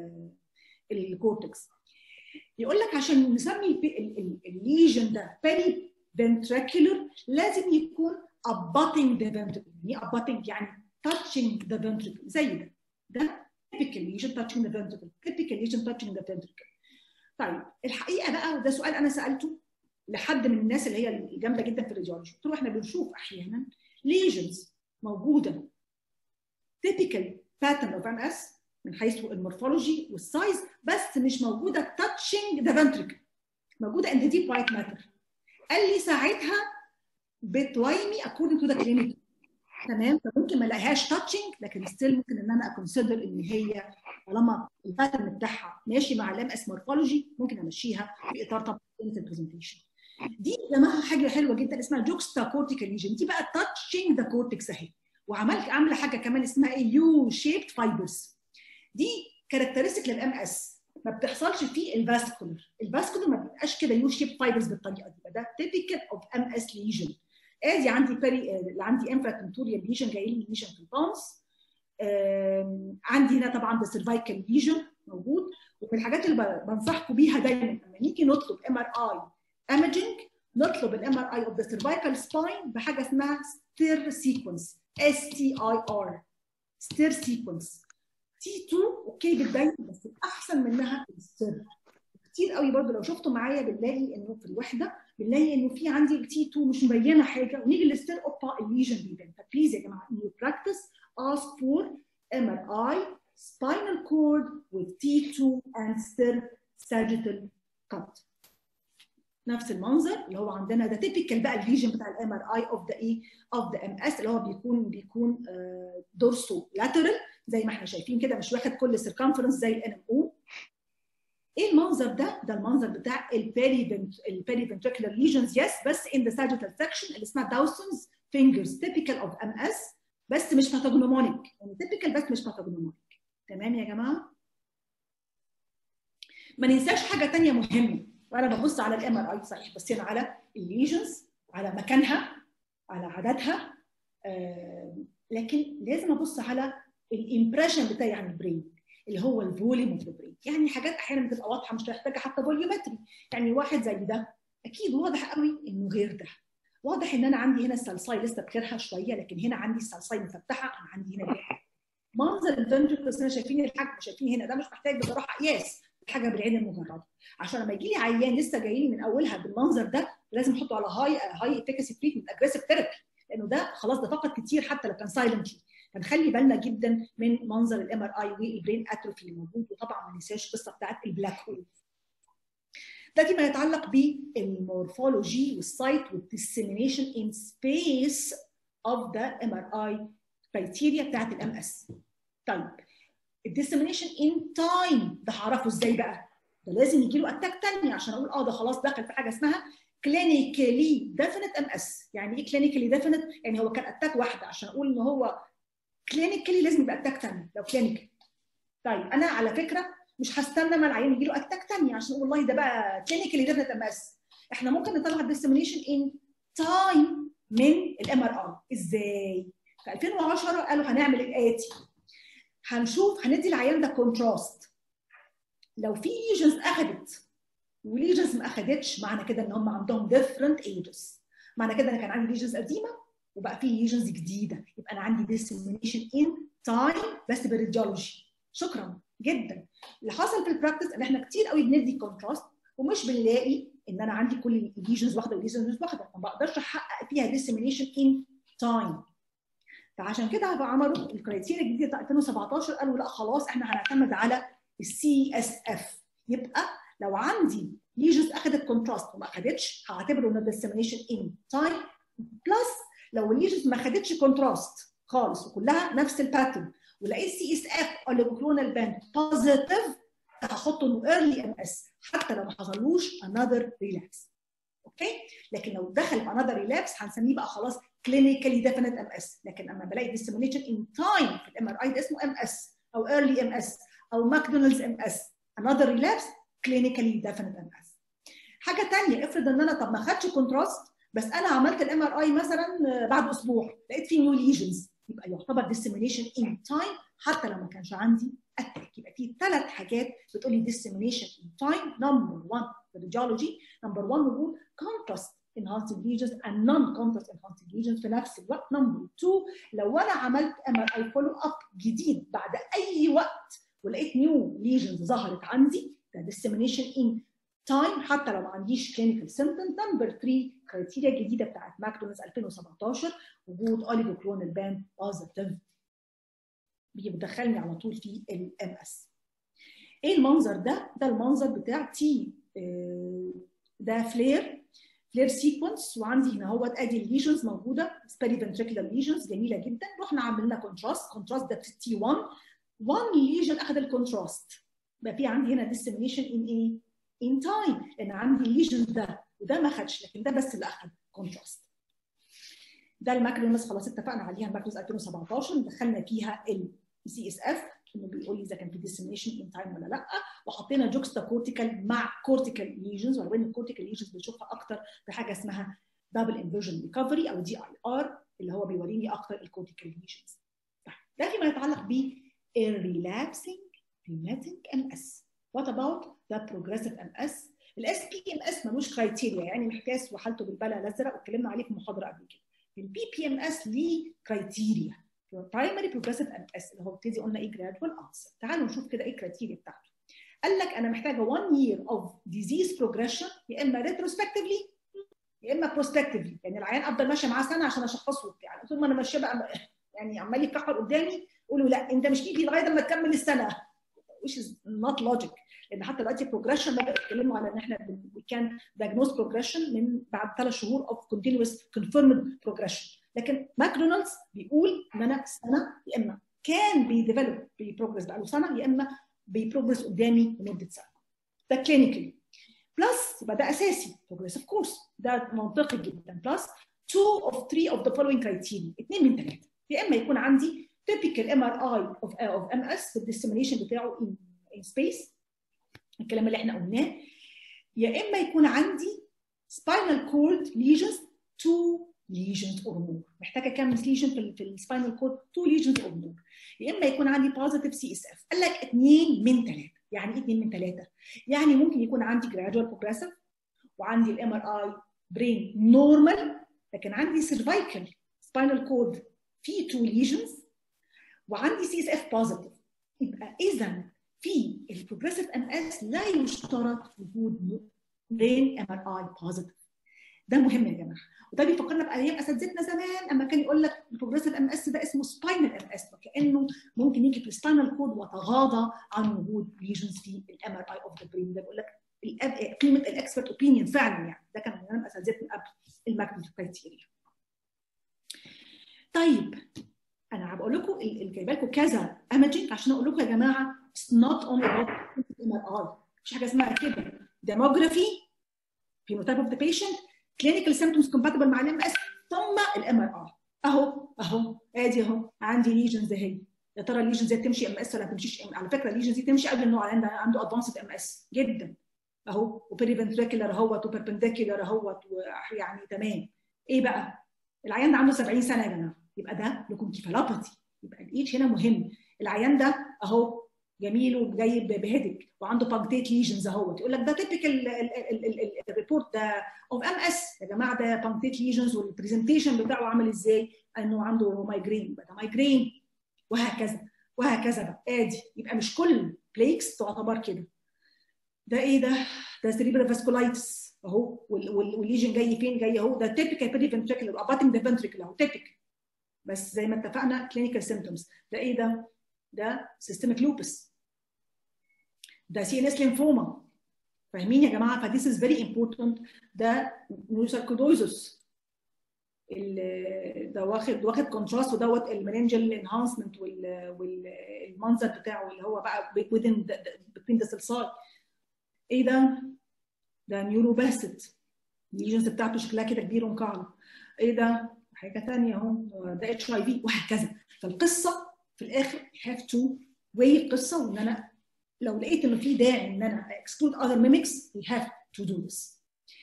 الكورتكس يقول لك عشان نسمي الليجن ده بيري فنتريكولر لازم يكون abutting the ventricle يعني abutting يعني touching the ventricle زي ده ده typical lesion touching the ventricle typical lesion touching the ventricle طيب الحقيقه بقى وده سؤال انا سالته لحد من الناس اللي هي الجامده جدا في الراديولوجي قلت له احنا بنشوف احيانا ليجنز موجوده typical pattern of MS من حيث المورفولوجي والسايز بس مش موجوده touching the ventricle موجوده in the deep white matter قال لي ساعتها بتوايمي according to the clinic تمام فممكن ما الاقيهاش تاتشنج لكن ستيل ممكن ان انا اكونسيدر ان هي طالما الباترن بتاعها ماشي مع الام اس مورفولوجي ممكن امشيها في اطار طبعا برزنتيشن دي يا جماعه حاجه حلوه جدا اسمها جوكستا كورتيكال ليجن دي بقى تاتشنج ذا كورتكس اهي وعملت عامله حاجه كمان اسمها ايه يو شيبد فايبرز دي كاركترستيك للام اس ما بتحصلش في الفاسكولر الفاسكولر ما بيبقاش كده يو شيب فايبرز بالطريقه دي ده تيبيكال اوف ام اس ليجن ادي عندي باري اللي عندي انفراتنتوريال ليجن جاي لي ليجن في البامس عندي هنا طبعا ده سيرفايكال ليجن موجود ومن الحاجات اللي بنصحكم بيها دايما لما نيجي نطلب ام ار اي ايمجنج نطلب الام ار اي اوف ذا سيرفايكال سباين بحاجه اسمها ستير سيكونس اس تي اي ار ستير سيكونس تي 2 اوكي بتبين بس الاحسن منها الستير كتير قوي برضو لو شفتوا معايا بنلاقي انه في الوحده بنلاقي انه في عندي التي 2 مش مبينه حاجه ونيجي للستير اوبا الليجن بيبان فبليز يا جماعه ان يو براكتس ask for MRI spinal cord with T2 and stir sagittal cut نفس المنظر اللي هو عندنا ده تيبيكال بقى الليجن بتاع الام ار اي اوف ذا ايه اوف ذا ام اس اللي هو بيكون بيكون دورسو لاترال زي ما احنا شايفين كده مش واخد كل سيركمفرنس زي الان ام او ايه المنظر ده؟ ده المنظر بتاع البيري البيري فنتريكولار ليجنز يس بس ان ذا ساجيتال سكشن اللي اسمها داوسونز فينجرز تيبيكال اوف ام اس بس مش باثوجنومونيك يعني تيبيكال بس مش باثوجنومونيك تمام يا جماعه؟ ما ننساش حاجه ثانيه مهمه وانا ببص على الام ار اي صحيح بصينا على الليجنز على مكانها على عددها آه لكن لازم ابص على الامبريشن بتاعي عن البرين اللي هو الفوليوم اوف البرين يعني حاجات احيانا بتبقى واضحه مش محتاجه حتى فوليومتري يعني واحد زي ده اكيد واضح قوي انه غير ده واضح ان انا عندي هنا السلساي لسه بكرها شويه لكن هنا عندي السلساي مفتحه انا عندي هنا منظر الفنتركلز هنا شايفين الحجم شايفين هنا ده مش محتاج بصراحه قياس حاجه بالعين المجرده عشان لما يجي لي عيان لسه جاي لي من اولها بالمنظر ده لازم احطه على هاي هاي افيكاسي تريتمنت اجريسيف ثيرابي لانه ده خلاص ده فقد كتير حتى لو كان سايلنتلي فنخلي بالنا جدا من منظر الام ار اي والبرين اتروفي اللي موجود وطبعا ما ننساش القصه بتاعت البلاك هول ده فيما يتعلق بالمورفولوجي والسايت والديسيمينيشن ان سبيس اوف ذا ام ار اي كرايتيريا بتاعت الام اس طيب الديسيمينيشن ان تايم ده هعرفه ازاي بقى؟ ده لازم يجي له اتاك ثانيه عشان اقول اه ده خلاص دخل في حاجه اسمها كلينيكالي ديفينيت ام اس يعني ايه كلينيكالي ديفينيت؟ يعني هو كان اتاك واحده عشان اقول ان هو كلينيكالي لازم يبقى اتاك ثانيه لو كلينيكال طيب انا على فكره مش هستنى ما العيان يجي له اتاك ثانيه عشان اقول والله ده بقى كلينيكالي ديفينيت ام اس احنا ممكن نطلع الديسيمينيشن ان تايم من الام ار اي ازاي؟ في 2010 قالوا هنعمل الاتي هنشوف هندي العيان ده كونتراست لو في ليجنز اخذت وليجنز ما اخذتش معنى كده ان هم عندهم different ages معنى كده انا كان عندي ليجنز قديمه وبقى في ليجنز جديده يبقى انا عندي dissemination in تايم بس بالراديولوجي شكرا جدا اللي حصل في البراكتس ان احنا كتير قوي بندي كونتراست ومش بنلاقي ان انا عندي كل الليجنز واحده والليجنز مش واحده ما بقدرش احقق فيها ديسيمينيشن ان تايم فعشان كده عملوا الكرايتيريا الجديده بتاع 2017 قالوا لا خلاص احنا هنعتمد على السي اس اف يبقى لو عندي ليجنز اخذت كونتراست وما اخذتش هعتبره انه ديسيمينيشن ان تايم بلس لو الليجنز ما اخذتش كونتراست خالص وكلها نفس الباترن ولقيت سي اس اف اوليجوكلونال باند بوزيتيف هحطه انه ايرلي ام اس حتى لو ما حصلوش انذر ريلابس اوكي لكن لو دخل في انذر ريلابس هنسميه بقى خلاص كلينيكالي ديفينيت ام اس لكن اما بلاقي ديسيمينيشن ان تايم في الام ار اي ده اسمه ام اس او ايرلي ام اس او ماكدونالدز ام اس انذر ريلابس كلينيكالي ديفينيت ام اس حاجه ثانيه افرض ان انا طب ما خدش كونتراست بس انا عملت الام ار اي مثلا بعد اسبوع لقيت فيه نيو ليجنز يبقى يعتبر ديسيمينيشن ان تايم حتى لو ما كانش عندي اتاك يبقى في ثلاث حاجات بتقول لي dissemination in time number one في الراديولوجي number one نقول contrast enhancing lesions and non-contrast enhancing lesions في نفس الوقت number two لو انا عملت ام ار اي فولو اب جديد بعد اي وقت ولقيت نيو ليجنز ظهرت عندي ده dissemination in time حتى لو ما عنديش clinical symptom number 3 كرايتيريا جديده بتاعت ماكدونالدز 2017 وجود اوليجوكلونال باند بوزيتيف بيدخلني على طول في الام اس ايه المنظر ده ده المنظر بتاع تي ده فلير فلير سيكونس وعندي هنا هو ادي الليجنز موجوده سبيري فنتريكولار ليجنز جميله جدا رحنا عملنا كونتراست كونتراست ده في تي 1 1 ليجن اخذ الكونتراست بقى في عندي هنا ديسيمينيشن ان ايه ان تايم لان عندي الليجن ده وده ما خدش لكن ده بس اللي اخذ كونتراست ده الماكرونس خلاص اتفقنا عليها الماكرونس 2017 دخلنا فيها السي اس اف انه بيقول لي اذا كان في ديسيميشن ان تايم ولا لا وحطينا جوكستا كورتيكال مع كورتيكال ليجنز ولو ان الكورتيكال ليجنز بنشوفها اكتر في حاجه اسمها دبل انفيرجن ريكفري او دي اي ار اللي هو بيوريني اكتر الكورتيكال ليجنز ده فيما يتعلق ب relapsing remitting MS what about the progressive MS الاس بي ام اس ملوش كرايتيريا يعني محتاس وحالته بالبلا الازرق واتكلمنا عليه في محاضره قبل كده البي بي ام اس ليه كرايتيريا برايمري بروجريسيف ام اس اللي هو ابتدي قلنا ايه جرادوال انسر تعالوا نشوف كده ايه الكرايتيريا بتاعته قال لك انا محتاجه 1 year of disease progression يا اما retrospectively يا اما prospectively يعني العيان افضل ماشيه معاه سنه عشان اشخصه وبتاع طول ما انا ماشيه بقى يعني عمال يكحر قدامي قولوا لا انت مش تيجي لغايه لما تكمل السنه which is not logic لان حتى دلوقتي بروجريشن بدأوا يتكلموا على ان احنا كان diagnose بروجريشن من بعد ثلاث شهور of continuous confirmed progression لكن ماكدونالدز بيقول ان انا سنه يا اما كان بيديفلوب بيبروجرس بقى له سنه يا اما بيبروجرس قدامي لمده سنه ده كلينيكالي بلس يبقى ده اساسي بروجريسيف كورس ده منطقي جدا بلس 2 of 3 of the following criteria اثنين من ثلاثه يا اما يكون عندي typical MRI of of MS الديسيمينيشن بتاعه in, in space الكلام اللي احنا قلناه يا اما يكون عندي spinal cord lesions two lesions or more محتاجه كام ليجن في, في السباينال كورد two lesions or more يا اما يكون عندي positive سي اس اف قال لك اثنين من ثلاثه يعني ايه اثنين من ثلاثه؟ يعني ممكن يكون عندي gradual progressive وعندي الام ار اي برين نورمال لكن عندي سيرفايكال سباينال كورد فيه two lesions وعندي سي اس اف بوزيتيف يبقى اذا في البروجريسيف ام اس لا يشترط وجود برين ام ار اي بوزيتيف ده مهم يا جماعه وده بيفكرنا بايام اساتذتنا زمان اما كان يقول لك البروجريسيف ام اس ده اسمه سباينال ام اس وكانه ممكن يجي في السباينال كود وتغاضى عن وجود ليجنز في الام ار اي اوف ذا برين ده بيقول لك قيمه الاكسبرت اوبينيون فعلا يعني ده كان من اساتذتنا قبل الماكدونالد كرايتيريا طيب انا بقول لكم جايبه لكم كذا ايمجنج عشان اقول لكم يا جماعه اتس نوت اونلي اباوت ام ار اي مش حاجه اسمها كده ديموجرافي phenotype of the patient clinical symptoms compatible مع الام اس ثم الام ار اي اهو اهو ادي اهو عندي ليجنز اهي يا ترى الليجنز دي تمشي ام اس ولا ما تمشيش ام على فكره الليجنز دي تمشي قبل النوع عنده عنده ادفانسد ام اس جدا اهو وبيريفنتريكولار اهوت وبربنديكولار اهوت يعني تمام ايه بقى العيان ده عنده 70 سنه يا جماعه يبقى ده لكونكيفالوباثي يبقى الايدج هنا مهم العيان ده اهو جميل وجاي بهيدك وعنده بانكتيت ليجنز اهوت يقول لك ده تيبيكال الريبورت ده اوف ام اس يا جماعه ده بانكتيت ليجنز والبرزنتيشن بتاعه عامل ازاي؟ انه عنده مايجرين يبقى ده مايجرين وهكذا وهكذا بقى ادي يبقى مش كل بليكس تعتبر كده ده ايه ده؟ ده سيريبرال فاسكولايتس اهو والليجن جاي فين؟ جاي اهو ده تيبيكال بيري فنتريكولار اباتنج ذا فنتريكل اهو تيبيكال بس زي ما اتفقنا كلينيكال سيمبتومز ده ايه ده؟ ده سيستميك لوبس ده سي ان اس لينفوما فاهمين يا جماعه فديس از فيري امبورتنت ده نيوساركودوزس ده واخد واخد كونتراست ودوت المننجل انهانسمنت والمنظر بتاعه اللي هو بقى within between the سلسال ايه ده؟ ده نيوروباست الليجنز بتاعته شكلها كده كبير ومكعب ايه ده؟ حاجه ثانيه اهو ده اتش اي في وهكذا فالقصه في الاخر هاف تو وي القصه وان انا لو لقيت انه في داعي ان انا exclude other mimics we have to do this.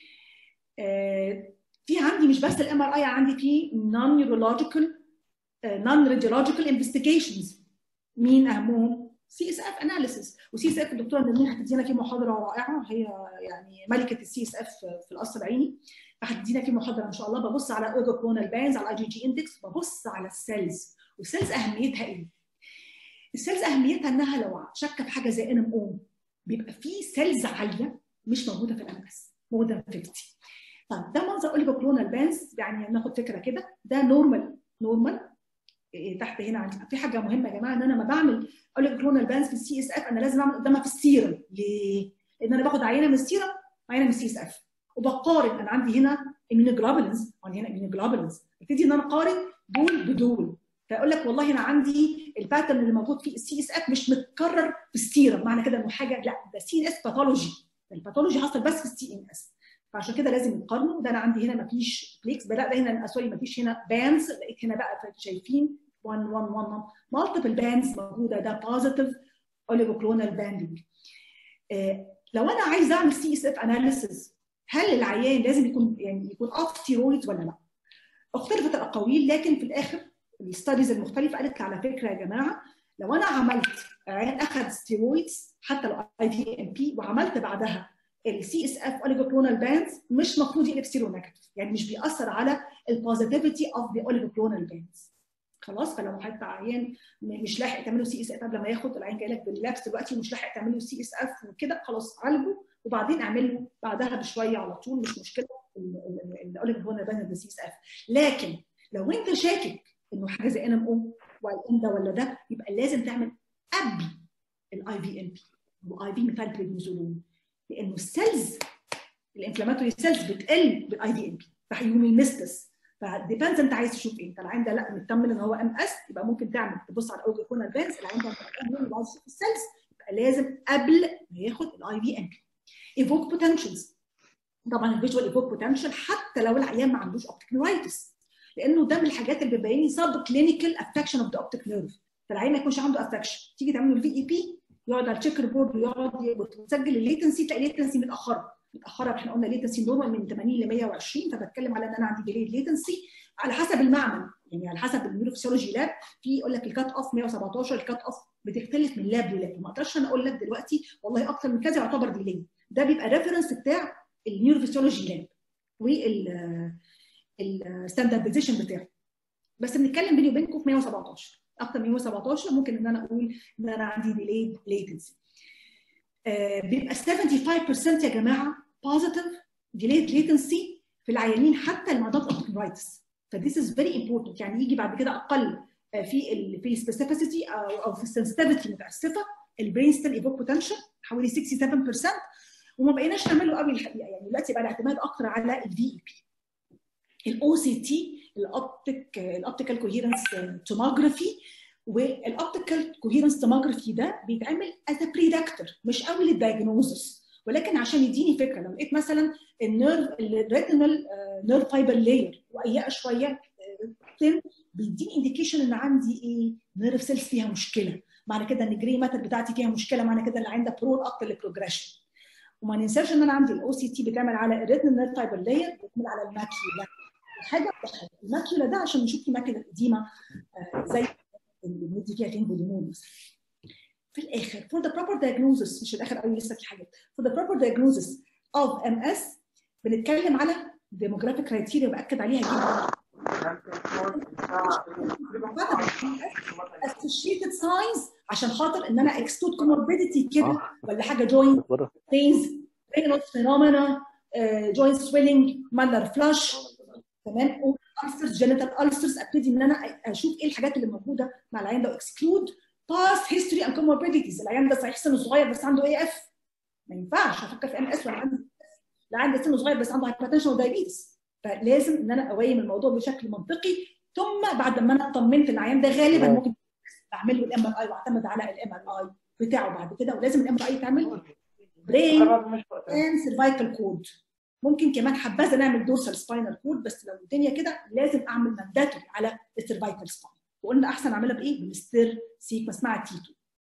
آه في عندي مش بس الام ار اي عندي في non neurological non radiological investigations مين اهمهم؟ سي اس اف اناليسيس وسي اس اف الدكتوره نرمين هتدينا فيه محاضره رائعه هي يعني ملكه السي اس اف في القصر العيني فهتدينا فيه محاضره ان شاء الله ببص على اورجوكلونال بانز على اي جي جي اندكس ببص على السيلز والسيلز اهميتها ايه؟ السيلز اهميتها انها لو شاكه في حاجه زي ان ام او بيبقى في سيلز عاليه مش موجوده في الام اس مور ذان 50 طب ده منظر اوليفوكلونال بانز يعني ناخد فكره كده ده نورمال نورمال إيه تحت هنا عندي في حاجه مهمه يا جماعه ان انا لما بعمل اوليفوكلونال بانز في السي اس اف انا لازم اعمل قدامها في السيرم ليه؟ لان انا باخد عينه من السيرم عينه من السي اس اف وبقارن انا عندي هنا immunoglobulins وعندي هنا immunoglobulins ابتدي ان انا اقارن دول بدول فيقول لك والله انا عندي الباترن اللي موجود في السي اس اف مش متكرر في السيرم معنى كده انه حاجه لا ده سي اس باثولوجي الباثولوجي حصل بس في السي ان اس فعشان كده لازم نقارنه ده انا عندي هنا ما فيش بليكس لا ده هنا سوري ما فيش هنا بانز لقيت هنا بقى شايفين 1 1 1 مالتيبل بانز موجوده ده بوزيتيف اوليفوكلونال باندنج لو انا عايز اعمل سي اس اف اناليسيس هل العيان لازم يكون يعني يكون اوف ستيرويدز ولا لا؟ اختلفت الاقاويل لكن في الاخر الستاديز المختلفه قالت على فكره يا جماعه لو انا عملت عيان اخذ ستيرويدز حتى لو اي في ام بي وعملت بعدها السي اس اف اوليجوكلونال باندز مش المفروض يقلب سيرو نيجاتيف يعني مش بيأثر على البوزيتيفيتي اوف ذا اوليجوكلونال باندز خلاص فلو حتى عيان مش لاحق تعمله سي اس اف قبل ما ياخد العيان جاي لك باللابس دلوقتي ومش لاحق تعمله سي اس اف وكده خلاص عالجه وبعدين اعمل له بعدها بشويه على طول مش مشكله الاوليجوكلونال باندز بالسي اس اف لكن لو انت شاكك انه حاجه زي ان ام او ولا ده ولا ده يبقى لازم تعمل قبل الاي في ام بي واي في ميثايل بريدنيزولون لانه السيلز الانفلاماتوري سيلز بتقل بالاي في ام بي فهيقوم يمستس فديبندز انت عايز تشوف ايه انت العين ده لا مطمن ان هو ام اس يبقى ممكن تعمل تبص على الاوجيكونال بانز العين ده مطمن عايز تشوف السيلز يبقى لازم قبل ما ياخد الاي في ام بي ايفوك بوتنشلز طبعا الفيجوال ايفوك بوتنشال حتى لو العيان ما عندوش اوبتيك نيرايتس لانه ده من الحاجات اللي بتبين لي سب كلينيكال افكشن اوف ذا اوبتيك نيرف فالعيان ما يكونش عنده افكشن تيجي تعمل له الفي اي بي يقعد على التشيكر بورد ويقعد وتسجل الليتنسي تلاقي الليتنسي متاخره متاخره احنا قلنا ليتنسي نورمال من 80 ل 120 فبتكلم على ان انا عندي ديلي ليتنسي على حسب المعمل يعني على حسب النيوروفيسيولوجي لاب في يقول لك الكات اوف 117 الكات اوف بتختلف من لاب للاب ما اقدرش انا اقول لك دلوقتي والله اكتر من كذا يعتبر ديلي ده بيبقى ريفرنس بتاع النيوروفيسيولوجي لاب وال الستاندرديزيشن بتاعه بس بنتكلم بيني وبينكم في 117 اكتر من 117 ممكن ان انا اقول ان انا عندي ديليد ليتنسي آه بيبقى 75% يا جماعه بوزيتيف ديليد ليتنسي في العيانين حتى المعدات اوبتيكرايتس فديس از فيري امبورتنت يعني يجي بعد كده اقل في ال في السبيسيفيسيتي او او في السنسيتيفيتي متاسفه البرين ستيل ايفوك بوتنشال حوالي 67% وما بقيناش نعمله قوي الحقيقه يعني دلوقتي بقى الاعتماد اكتر على الفي اي بي الاو سي تي الاوبتيك الاوبتيكال كوهيرنس توموجرافي والاوبتيكال كوهيرنس توموجرافي ده بيتعمل از بريدكتور مش قوي للدايجنوزس ولكن عشان يديني فكره لو لقيت مثلا النيرف الريتينال نيرف فايبر لاير وايقه شويه ثين بيديني انديكيشن ان عندي ايه نيرف سيلز فيها مشكله معنى كده ان الجري ماتر بتاعتي فيها مشكله معنى كده ان عندي برون اكتر للبروجريشن وما ننساش ان انا عندي الاو سي تي بتعمل على الريتينال نيرف فايبر لاير بتعمل على الماكيولا حاجه بحاجه الماكيولا ده عشان نشوف في ماكيولا قديمه آه زي اللي بندي فيها كين بوليمون مثلا في الاخر for the proper diagnosis مش الاخر قوي لسه في حاجات for the proper diagnosis of MS بنتكلم على demographic criteria باكد عليها جدا associated signs عشان خاطر ان انا exclude comorbidity كده ولا حاجه joint pains renal phenomena joint swelling malar flush تمام ulcers genital ulcers ابتدي ان انا اشوف ايه الحاجات اللي موجوده مع العيان ده exclude past history and comorbidities العيان ده صحيح سنه صغير بس عنده اي اف ما ينفعش افكر في ام اس ولا عندي العيان ده سنه صغير بس عنده هايبرتنشن ودايبيتس فلازم ان انا اويم الموضوع بشكل منطقي ثم بعد ما انا اطمنت العيان ده غالبا ممكن اعمل له الام ار اي واعتمد على الام ار اي بتاعه بعد كده ولازم الام ار اي يتعمل برين اند سيرفايكال كود ممكن كمان حبذا نعمل دورسال سباينال كود بس لو الدنيا كده لازم اعمل مانداتوري على السيرفايكال سباين وقلنا احسن اعملها بايه؟ بالستير سيك اسمها تيتو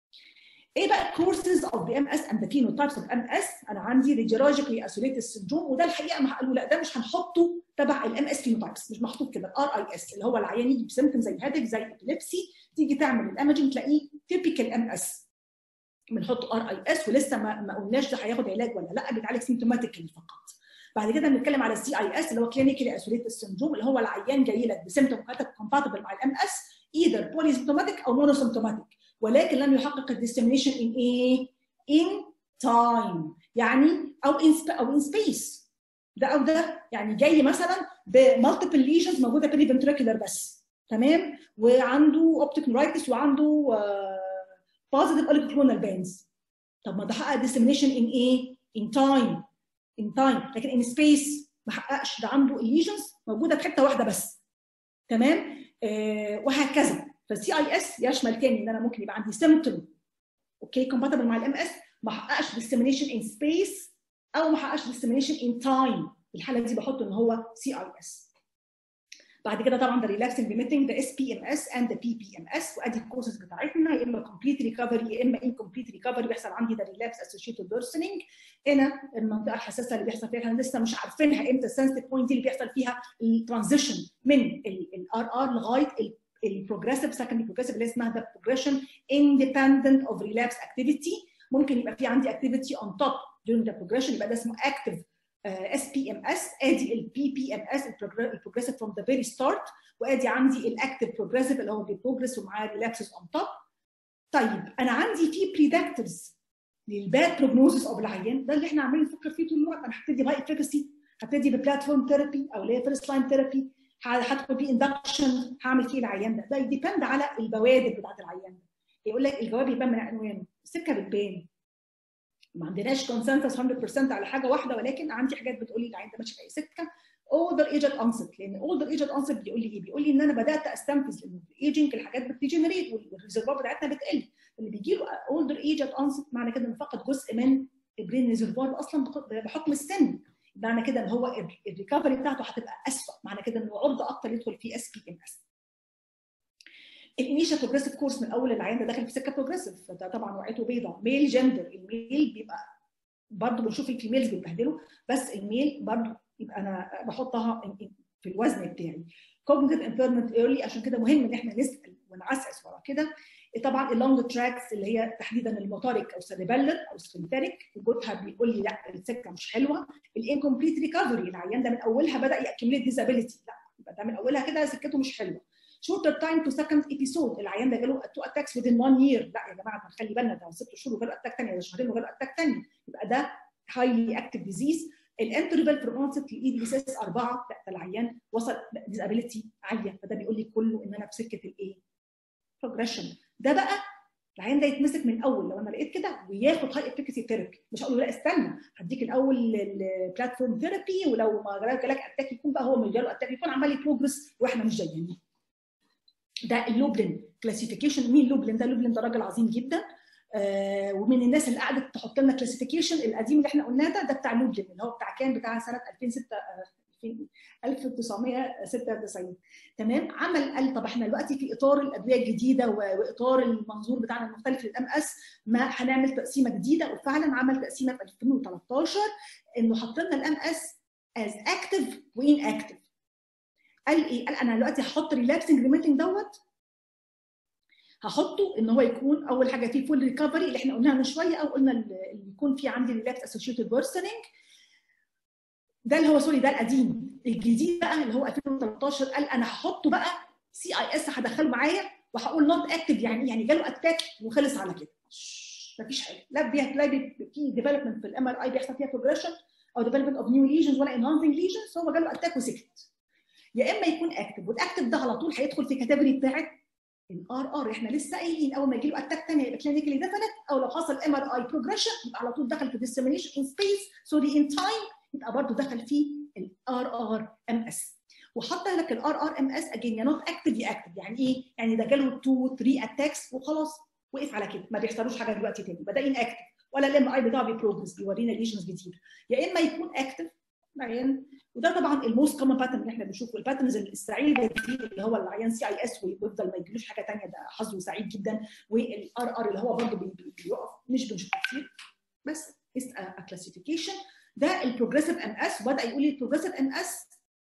ايه بقى كورسز اوف ذا ام اس اند ذا فينوتايبس اوف ام اس انا عندي ريجيولوجيكالي اسوليتد سندروم وده الحقيقه ما قالوا لا ده مش هنحطه تبع الام اس فينوتايبس مش محطوط كده الار اي اس اللي هو العيان يجي بسيمتوم زي هيدك زي ابيليبسي تيجي تعمل الايمجنج تلاقيه تيبيكال ام اس بنحط ار اي اس ولسه ما, ما قلناش ده هياخد علاج ولا لا بيتعالج سيمتوماتيكلي فقط بعد كده بنتكلم على السي اي اس اللي هو كلينيكالي اسوليتد سندروم اللي هو العيان جاي لك بسيمتوم كومباتبل مع الام اس ايذر بولي سيمتوماتيك او مونو سيمتوماتيك ولكن لم يحقق الديسيمينيشن ان ايه؟ ان تايم يعني او ان او ان سبيس ده او ده يعني جاي مثلا بمالتيبل ليجنز موجوده بري فنتريكولار بس تمام وعنده اوبتيك نورايتس وعنده بوزيتيف اوليكوكلونال بانز طب ما ده حقق ديسيمينيشن ان ايه؟ ان تايم ان تايم لكن ان سبيس ما حققش ده عنده الليجنز موجوده في حته واحده بس تمام آه وهكذا فالسي اي اس يشمل تاني ان انا ممكن يبقى عندي سيمتوم اوكي كومباتبل مع الام اس ما حققش ديسيمينيشن ان سبيس او ما حققش ديسيمينيشن ان تايم في الحاله دي بحط ان هو سي اي اس بعد كده طبعا ده ريلاكسنج ريميتنج ده اس بي ام اس اند ذا بي بي ام اس وادي الكورسز بتاعتنا يا اما كومبليت ريكفري يا اما انكمبليت ريكفري بيحصل عندي ده ريلابس اسوشيتد ورسنينج هنا المنطقه الحساسه اللي بيحصل فيها احنا لسه مش عارفينها امتى السنسيتيف بوينت دي اللي بيحصل فيها الترانزيشن من الار ار لغايه البروجريسيف سكندري بروجريسيف اللي اسمها ذا بروجريشن اندبندنت اوف ريلابس اكتيفيتي ممكن يبقى في عندي اكتيفيتي اون توب during the progression يبقى ده اسمه active اس بي ام اس ادي البي بي ام اس البروجريسيف فروم ذا فيري ستارت وادي عندي الاكتيف بروجريسيف اللي هو بيبروجريس ومعاه ريلابسز اون توب طيب انا عندي في بريدكتورز للباد بروجنوزس اوف العيان ده اللي احنا عمالين نفكر فيه طول الوقت انا هبتدي باي افيكاسي هبتدي ببلاتفورم ثيرابي او اللي هي فيرست لاين ثيرابي هدخل بيه اندكشن هعمل فيه العيان ده ده يديبند على البوادر بتاعت العيان ده يقول لك الجواب يبان من عنوانه السكه بتبان ما عندناش كونسنسس 100% على حاجه واحده ولكن عندي حاجات بتقول لي العين ده ماشي في اي سكه اولدر ايجد انست لان اولدر ايجد انست بيقول لي ايه؟ بيقول لي ان انا بدات استنفذ لان الايجنج الحاجات بتديجنريت والريزرفوار بتاعتنا بتقل اللي بيجي له اولدر ايجد انست معنى كده انه فقد جزء من البرين ريزرفوار اصلا بحكم السن معنى كده ان هو الريكفري بتاعته هتبقى اسوء معنى كده انه عرضه اكتر يدخل في اس بي ام اس الانيشال بروجريسيف كورس من اول العيان ده داخل في سكه بروجريسيف فده طبعا وقعته بيضاء ميل جندر الميل بيبقى برضه بنشوف الفيميلز بيتبهدلوا بس الميل برضه يبقى انا بحطها في الوزن بتاعي cognitive impairment early عشان كده مهم ان احنا نسال ونعسس ورا كده طبعا اللونج تراكس اللي هي تحديدا الموتوريك او سيريبلر او سفنتريك وجودها بيقول لي لا السكه مش حلوه الانكمبليت ريكفري العيان ده من اولها بدا ياكيميليت ديزابيلتي لا يبقى ده من اولها كده سكته مش حلوه شورتر تايم تو سكند ابيسود العيان ده جاله تو اتاكس within 1 يير لا يا جماعه نخلي بالنا ده ست شهور وجاله اتاك ثانيه ده شهرين وجاله اتاك ثانيه يبقى ده هايلي اكتف ديزيز الانترفال فروم اونست للاي دي اس اس 4 لا ده العيان وصل ديزابيلتي عاليه فده بيقول لي كله ان انا في سكه الايه؟ بروجريشن ده بقى العيان ده يتمسك من اول لو انا لقيت كده وياخد هاي افيكاسي ثيرابي مش هقول له لا استنى هديك الاول البلاتفورم ثيرابي ولو ما جالك اتاك يكون بقى هو من جاله اتاك يكون عمال يبروجرس واحنا مش جايين ده اللوبلين كلاسيفيكيشن مين لوبلين ده لوبلين ده راجل عظيم جدا آه ومن الناس اللي قعدت تحط لنا كلاسيفيكيشن القديم اللي احنا قلناه ده ده بتاع لوبلين اللي هو بتاع كان بتاع سنه 2006 1996 تمام عمل قال طب احنا دلوقتي في اطار الادويه الجديده واطار المنظور بتاعنا المختلف للام اس ما هنعمل تقسيمه جديده وفعلا عمل تقسيمه في 2013 انه حط لنا الام اس از اكتف وان اكتف قال ايه؟ قال انا دلوقتي هحط ريلابسنج ريميتنج دوت هحطه ان هو يكون اول حاجه فيه فول ريكفري اللي احنا قلناها من شويه او قلنا اللي يكون فيه عندي ريلابس اسوشيتد ورسننج ده اللي هو سوري ده القديم الجديد بقى اللي هو 2013 قال انا هحطه بقى سي اي اس هدخله معايا وهقول نوت اكتف يعني يعني جاله اتاك وخلص على كده مفيش حاجه لا بي في ديفلوبمنت في الام ار اي بيحصل فيها بروجريشن او ديفلوبمنت اوف نيو ليجنز ولا انهانسنج ليجنز هو جاله اتاك وسكت يا اما يكون اكتف والاكتف ده على طول هيدخل في كاتيجوري بتاعت الار ار احنا لسه قايلين اول ما يجي له اتاك ثانيه يبقى كلينيكالي ديفلت او لو حصل ام ار اي بروجريشن يبقى على طول دخل في ديسيمينيشن ان سبيس سوري ان تايم يبقى برضه دخل في الار ار ام اس وحط لك الار ار ام اس اجين يا نوت اكتف يا اكتف يعني ايه؟ يعني ده جاله 2 3 اتاكس وخلاص وقف على كده ما بيحصلوش حاجه دلوقتي تاني بدا ان اكتف ولا الام اي بتاعه بيبروجرس بيورينا ليجنز جديده يا اما يكون اكتف عيان وده طبعا الموست كومن باترن اللي احنا بنشوفه الباترنز السعيده دي اللي هو العيان سي اي اس ويفضل ما يجيلوش حاجه ثانيه ده حظه سعيد جدا والار ار اللي هو برضه بيقف مش بنشوفه كتير بس is a classification ده البروجريسيف ام اس وبدا يقول لي البروجريسيف ام اس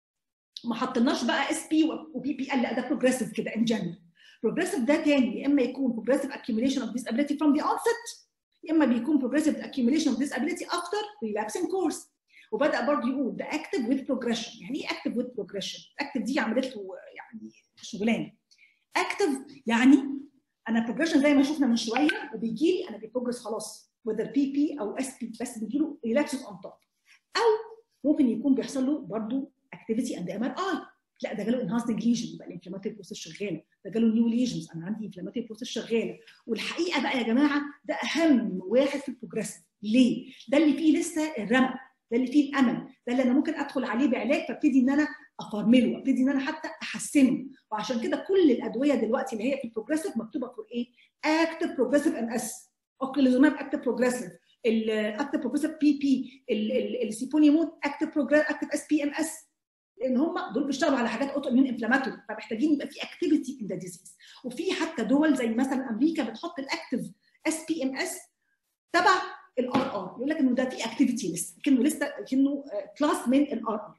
ما حطيناش بقى اس بي وبي بي ال لا ده بروجريسيف كده ان جنرال بروجريسيف ده تاني يا اما يكون بروجريسيف accumulation of disability from the onset يا اما بيكون بروجريسيف accumulation of disability after relapsing course وبدا برضه يقول ده اكتف وذ بروجريشن يعني ايه اكتف وذ بروجريشن اكتف دي عملت له يعني شغلانه اكتف يعني انا بروجريشن زي ما شفنا من شويه وبيجي لي انا بيبروجرس خلاص وذر بي بي او اس بي بس بيجي له ريلابسز اون توب او ممكن يكون بيحصل له برضه اكتيفيتي اند ام ار اي لا ده جاله انهانسنج ليجن يبقى الانفلاماتوري بروسيس شغاله ده جاله نيو ليجنز انا عندي انفلاماتوري بروسيس شغاله والحقيقه بقى يا جماعه ده اهم واحد في البروجريسيف ليه؟ ده اللي فيه لسه الرمق ده اللي فيه الامل ده اللي انا ممكن ادخل عليه بعلاج فابتدي ان انا افرمله ابتدي ان انا حتى احسنه وعشان كده كل الادويه دلوقتي اللي هي في البروجريسيف مكتوبه فور ايه؟ اكتف بروجريسيف ام اس اوكليزوماب اكتف بروجريسيف الاكتف بروجريسيف بي بي السيبونيمود اكتف بروجريسيف اكتف اس بي ام اس لان هم دول بيشتغلوا على حاجات اوتو اميون انفلاماتوري فمحتاجين يبقى في اكتيفيتي ان ذا ديزيز وفي حتى دول زي مثلا امريكا بتحط الاكتف اس بي ام اس تبع الار ار يقول لك انه ده في اكتيفيتي لسه كانه لسه كانه كلاس من الار ار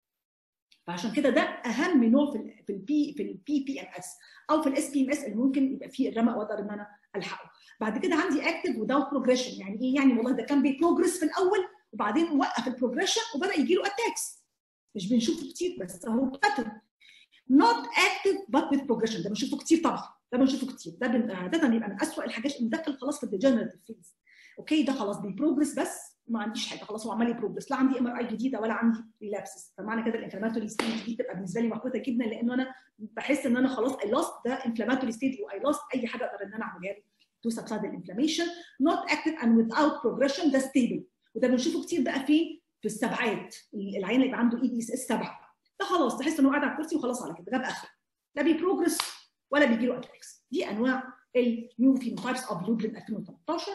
فعشان كده ده اهم نوع في في البي في البي بي ام اس او في الاس بي ام اس اللي ممكن يبقى فيه الرمق واقدر ان انا الحقه بعد كده عندي اكتف وداوت بروجريشن يعني ايه يعني والله ده كان بيبروجرس في الاول وبعدين وقف البروجريشن وبدا يجي له اتاكس مش بنشوفه كتير بس هو باترن not active but with progression ده بنشوفه كتير طبعا ده بنشوفه كتير ده عاده بيبقى من اسوء الحاجات اللي دخل خلاص في الديجنريتيف فيز اوكي ده خلاص بيبروجرس بس ما عنديش حاجه خلاص هو عمال يبروجرس لا عندي ام ار اي جديده ولا عندي ريلابسز فمعنى كده الانفلاماتوري ستيج دي تبقى بالنسبه لي محبطه جدا لانه انا بحس ان انا خلاص اي لاست ده انفلاماتوري ستيج واي لاست اي حاجه اقدر ان انا اعملها له تو سبسايد الانفلاميشن not active and without progression ده ستيبل وده بنشوفه كتير بقى فين في السبعات العيان اللي يبقى عنده اي دي اس اس سبعه ده خلاص تحس انه قاعد على الكرسي وخلاص على كده جاب اخره لا بيبروجرس ولا بيجي له اتاكس دي انواع النيو فينوتايبس اوف لوبلين 2013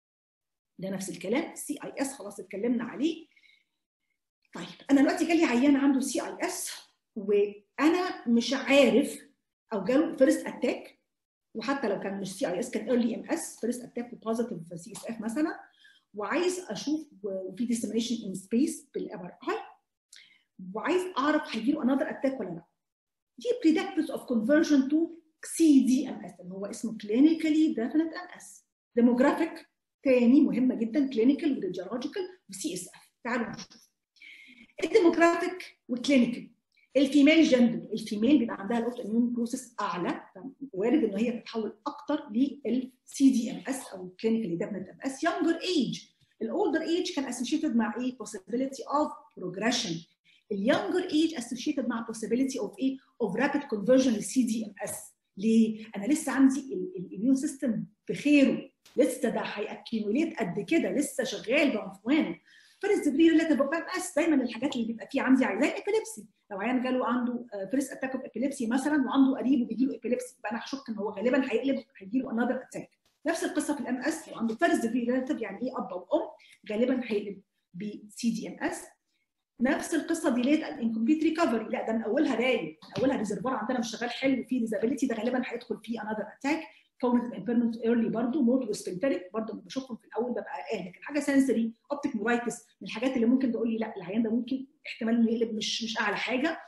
ده نفس الكلام سي اي اس خلاص اتكلمنا عليه طيب انا دلوقتي جالي عيان عنده سي اي اس وانا مش عارف او جاله فيرست اتاك وحتى لو كان مش سي اي اس كان ايرلي ام اس فيرست اتاك بوزيتيف سي اس اف مثلا وعايز اشوف وفي ديسيمينيشن ان سبيس بالام ار اي وعايز اعرف هيجي له انذر اتاك ولا لا دي بريدكتورز اوف كونفرجن تو سي دي ام اس اللي هو اسمه كلينيكالي ديفينيت ام اس ديموجرافيك تاني مهمه جدا كلينيكال وريديولوجيكال وسي اس اف تعالوا نشوف الديموجرافيك والكلينيكال الفيميل جندر الفيميل بيبقى عندها الاوتو اميون بروسيس اعلى وارد ان هي تتحول اكتر للسي دي ام اس او كلينيكالي ديفينيت ام اس يونجر ايج الاولدر ايج كان اسوشيتد مع ايه possibility of progression اليونجر ايج اسوشيتد مع possibility of ايه of rapid conversion للسي دي ام اس ليه؟ انا لسه عندي الاميون سيستم بخيره لسه ده هيأكيموليت قد كده لسه شغال بعنفوانه فيرست ديجري ريليتيف اوف ام اس دايما الحاجات اللي بيبقى فيها عندي زي ابيليبسي لو عيان جاله عنده فيرست اتاك اوف ابيليبسي مثلا وعنده قريب وبيجي له ابيليبسي يبقى انا هشك ان هو غالبا هيقلب هيجي له انذر اتاك نفس القصه في الام اس لو عنده فيرست ديجري ريليتيف يعني ايه اب او ام غالبا هيقلب بسي دي ام اس نفس القصه ديليت انكمبليت ريكفري لا ده من اولها رايق من اولها ريزرفوار عندنا مش شغال حلو فيه ديزابيلتي ده غالبا هيدخل فيه انذر اتاك كونتيف امبيرمنت ايرلي برضه موت وسبنتريك برضه لما بشوفهم في الاول ببقى قلقان لكن حاجه سنسري اوبتيك مورايتس من الحاجات اللي ممكن تقول لي لا العيان ده ممكن احتمال انه يقلب مش مش اعلى حاجه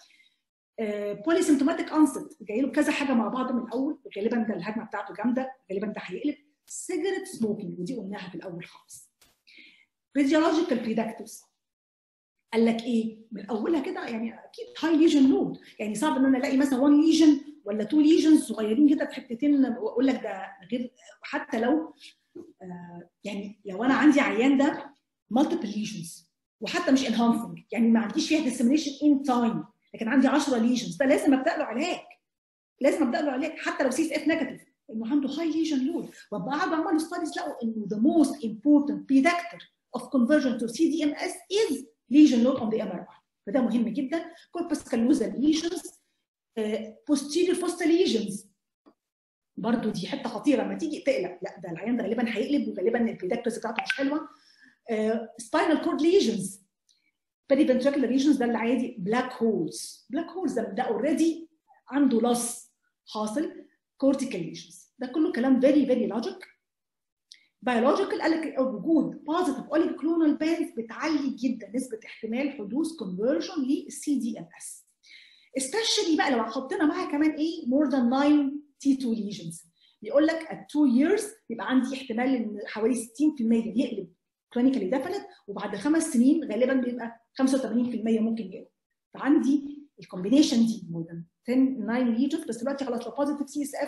بولي سيمتوماتيك انست جاي له كذا حاجه مع بعض من الاول غالبا ده الهجمه بتاعته جامده غالبا ده هيقلب سيجرت سموكينج ودي قلناها في الاول خالص راديولوجيكال بريدكتورز قال لك ايه من اولها كده يعني اكيد هاي ليجن لود يعني صعب ان انا الاقي مثلا 1 ليجن ولا 2 ليجنز صغيرين كده في حتتين واقول لك ده غير حتى لو آه يعني لو انا عندي عيان ده مالتيبل ليجنز وحتى مش انهانسنج يعني ما عنديش فيها ديسمينيشن ان تايم لكن عندي 10 ليجنز ده لازم ابدا له علاج لازم ابدا له علاج حتى لو سي اس اف نيجاتيف انه عنده هاي ليجن لود وابقى قاعد عمال ستاديز لقوا انه the most important predictor of conversion to CDMS is lesion load on the MRI فده مهم جدا corpus callosal lesions uh, posterior fossa lesions برضو دي حته خطيره لما تيجي تقلق لا ده العيان ده غالبا هيقلب وغالبا البريدكتورز بتاعته مش حلوه سباينال كورد ليجنز periventricular ليجنز ده العادي بلاك هولز بلاك هولز ده ده اوريدي عنده لص حاصل كورتيكال ليجنز ده كله كلام فيري فيري لوجيك بيولوجيكال قال لك وجود بوزيتيف اوليكلونال بانز بتعلي جدا نسبه احتمال حدوث كونفرجن للسي دي ام اس especially بقى لو حطينا معاها كمان ايه more than 9 T2 lesions بيقول لك at 2 years يبقى عندي احتمال ان حوالي 60% يقلب كلينيكالي ديفينيت وبعد خمس سنين غالبا بيبقى 85% ممكن يقلب فعندي الكومبينيشن دي more than 10 9 lesions بس دلوقتي خلاص لو بوزيتيف سي اس اف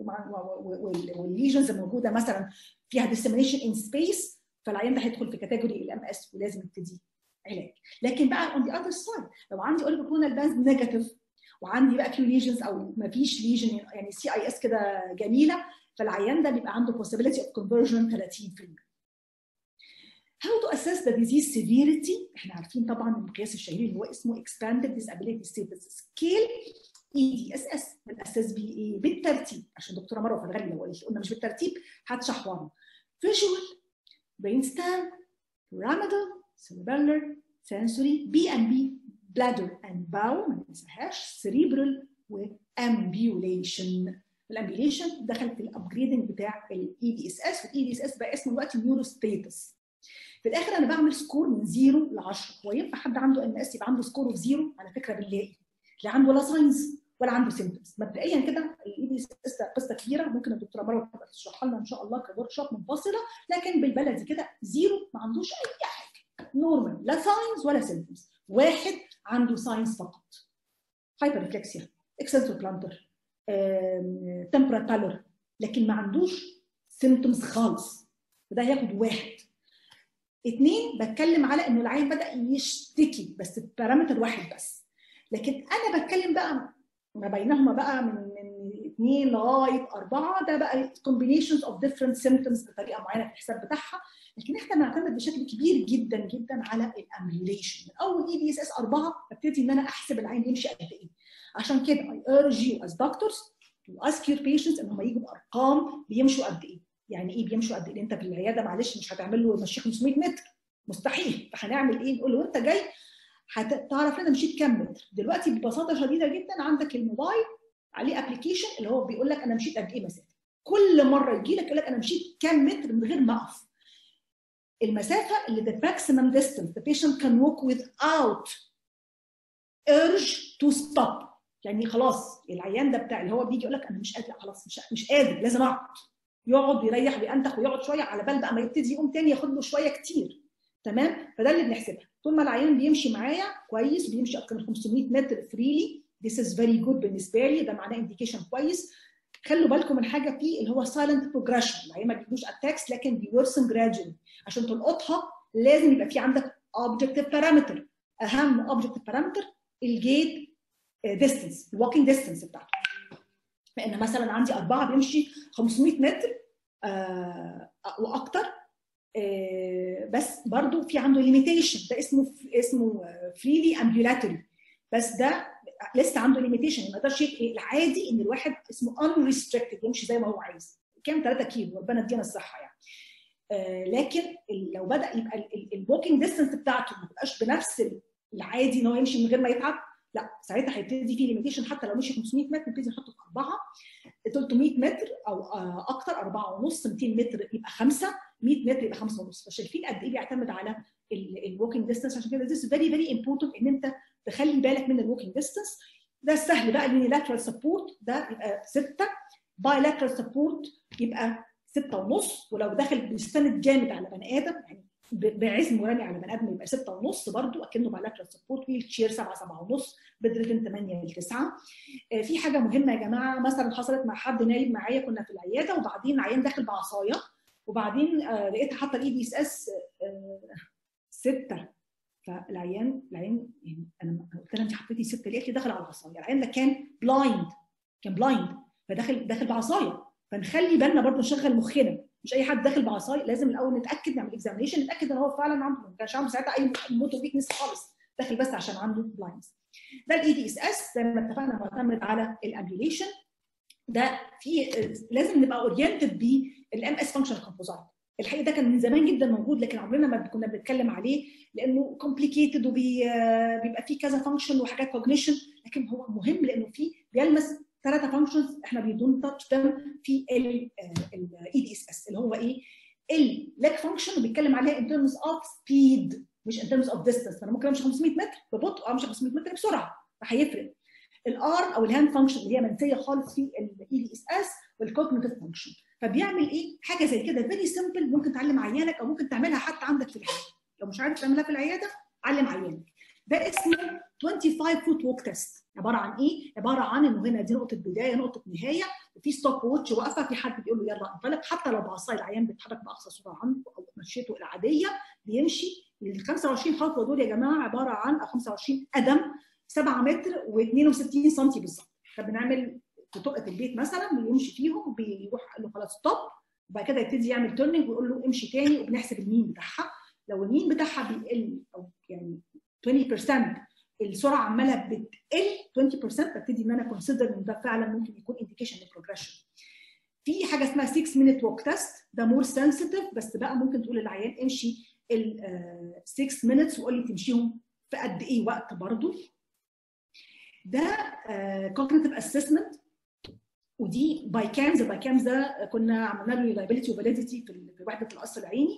والليجنز موجوده مثلا فيها ديسمينيشن ان سبيس فالعيان ده هيدخل في كاتيجوري الام اس ولازم يبتدي علاج لكن بقى اون ذا اذر سايد لو عندي اوليفوكلونال بانز نيجاتيف وعندي بقى كيو ليجنز او ما فيش ليجن يعني سي اي اس كده جميله فالعيان ده بيبقى عنده possibility of conversion 30% How to assess the disease severity احنا عارفين طبعا المقياس الشهير اللي هو اسمه expanded disability status scale اي دي اس اس بنأسس بيه ايه؟ بالترتيب عشان دكتوره مروه فتغني لو قلنا مش بالترتيب هتشحورنا فيجوال برين ستام pyramidal cerebellar sensory بي ام بي bladder and bowel ما ننساهاش cerebral وambulation الامبيوليشن دخل في الابجريدنج بتاع الاي دي اس اس والاي دي اس اس بقى اسمه دلوقتي نيورو ستيتس في الاخر انا بعمل سكور من 0 ل 10 هو ينفع حد عنده ام اس يبقى عنده سكور اوف 0 على فكره بنلاقي لا عنده ولا ساينز ولا عنده سيمبتومز مبدئيا كده الاي دي اس قصه كبيره ممكن الدكتوره مروه تبقى تشرحها لنا ان شاء الله كورك شوب منفصله لكن بالبلدي كده زيرو ما عندوش اي حاجه نورمال لا ساينز ولا سيمبتومز واحد عنده ساينز فقط هايبر ريفلكسيا اكسنتر بلانتر تمبرا بالور لكن ما عندوش سيمبتومز خالص فده هياخد واحد اثنين بتكلم على انه العين بدا يشتكي بس بارامتر واحد بس لكن انا بتكلم بقى ما بينهما بقى من من اثنين لغايه اربعه ده بقى combinations of different symptoms بطريقه معينه في الحساب بتاعها لكن احنا بنعتمد بشكل كبير جدا جدا على الاميوليشن من اول اي دي اس اس 4 ابتدي ان انا احسب العين يمشي قد ايه عشان كده I urge you as doctors to ask your patients ان هم يجوا بارقام بيمشوا قد ايه يعني ايه بيمشوا قد ايه انت في العياده معلش مش هتعمل له مشي 500 متر مستحيل فهنعمل ايه نقول له انت جاي هتعرف لنا مشيت كام متر دلوقتي ببساطه شديده جدا عندك الموبايل عليه ابلكيشن اللي هو بيقول لك انا مشيت قد ايه مسافه كل مره يجي لك يقول لك انا مشيت كام متر من غير ما اقف المسافه اللي the maximum distance the patient can walk without urge to stop يعني خلاص العيان ده بتاع اللي هو بيجي يقول لك انا مش قادر خلاص مش مش قادر لازم اقعد يقعد ويريح وينتخ ويقعد شويه على بال بقى ما يبتدي يقوم تاني ياخد له شويه كتير تمام فده اللي بنحسبها طول ما العيان بيمشي معايا كويس بيمشي اكتر من 500 متر فريلي this is very good بالنسبه لي ده معناه انديكيشن كويس خلوا بالكم من حاجه فيه اللي هو silent progression العيان ما بيجيبوش اتاكس لكن بيورسن gradually عشان تلقطها لازم يبقى في عندك objective parameter اهم objective parameter الجيت ديستنس الوالكينج ديستنس بتاعته فان مثلا عندي اربعه بيمشي 500 متر آه واكتر آه بس برضو في عنده ليميتيشن ده اسمه اسمه فريلي امبيولاتوري بس ده لسه عنده ليميتيشن ما يقدرش العادي ان الواحد اسمه unrestricted يمشي زي ما هو عايز كام 3 كيلو ربنا يدينا الصحه يعني آه لكن لو بدا يبقى الووكينج ديستنس بتاعته ما تبقاش بنفس العادي ان هو يمشي من غير ما يتعب لا ساعتها هيبتدي في ليميتيشن حتى لو مشي 500 متر نبتدي نحطه في اربعه 300 متر او اكتر اربعه ونص 200 متر يبقى خمسه 100 متر يبقى خمسه ونص فشايفين قد ايه بيعتمد على الووكينج ديستنس عشان كده this فيري فيري امبورتنت ان انت تخلي بالك من الووكينج ديستنس ده السهل بقى اليونيلاترال سبورت ده يبقى 6 بايلاترال سبورت يبقى 6 ونص ولو داخل بيستند جامد على بني ادم يعني بعزم وراني على بني ادم يبقى 6 ونص برضو اكنه بايلاترال سبورت ويل تشير 7 7 ونص بدرجه 8 ل 9 في حاجه مهمه يا جماعه مثلا حصلت مع حد نايم معايا كنا في العياده وبعدين عيان داخل بعصايه وبعدين لقيتها حاطه الاي دي اس اس 6 فالعيان العيان يعني انا قلت لها انت حطيتي 6 ليه؟ قالت لي دخل على العصايه العيان ده كان بلايند كان بلايند فداخل داخل بعصايه فنخلي بالنا برضه نشغل مخنا مش اي حد داخل بعصايه لازم الاول نتاكد نعمل اكزامينشن نتاكد ان هو فعلا عنده ما كانش عنده ساعتها اي موتور ويكنس خالص داخل بس عشان عنده بلايندز ده الاي دي اس اس زي ما اتفقنا معتمد على الامبيوليشن ده في لازم نبقى اورينتد بالام اس فانكشن كومبوزايت الحقيقه ده كان من زمان جدا موجود لكن عمرنا ما كنا بنتكلم عليه لانه كومبليكيتد وبيبقى فيه كذا فانكشن وحاجات كوجنيشن لكن هو مهم لانه فيه بيلمس ثلاثه فانكشنز احنا بيدون تاتش دم في الاي دي اس اس اللي هو ايه؟ اللاك فانكشن بيتكلم عليها ان ترمز اوف سبيد مش ان ترمز اوف ديستنس انا ممكن امشي 500 متر ببطء امشي 500 متر بسرعه فهيفرق الار او الهاند فانكشن اللي هي منسيه خالص في الاي دي اس اس والكوجنيتيف فانكشن فبيعمل ايه؟ حاجه زي كده فيري سمبل ممكن تعلم عيالك او ممكن تعملها حتى عندك في العياده لو مش عارف تعملها في العياده علم عيالك ده اسمه 25 فوت ووك تيست عباره عن ايه؟ عباره عن انه هنا دي نقطه بدايه نقطه نهايه وفي ستوب ووتش واقفه في حد بيقول له يلا انطلق حتى لو بعصايه العيان بيتحرك باقصى سرعه عنده او مشيته العاديه بيمشي ال 25 خطوه دول يا جماعه عباره عن 25 قدم 7 متر و62 سم بالظبط فبنعمل في طقه البيت مثلا ويمشي فيهم بيروح قال له خلاص ستوب وبعد كده يبتدي يعمل تيرنينج ويقول له امشي تاني وبنحسب المين بتاعها لو المين بتاعها بيقل او يعني 20% السرعه عماله بتقل 20% ببتدي ان انا كونسيدر ان ده فعلا ممكن يكون انديكيشن للبروجريشن في حاجه اسمها 6 مينيت ووك تيست ده مور سنسيتيف بس بقى ممكن تقول للعيان امشي ال 6 مينتس وقول لي تمشيهم في قد ايه وقت برضو ده كوجنيتيف اسسمنت ودي باي كامز باي كامز ده كنا عملنا له ريلايبيلتي وفاليديتي في وحده القصر العيني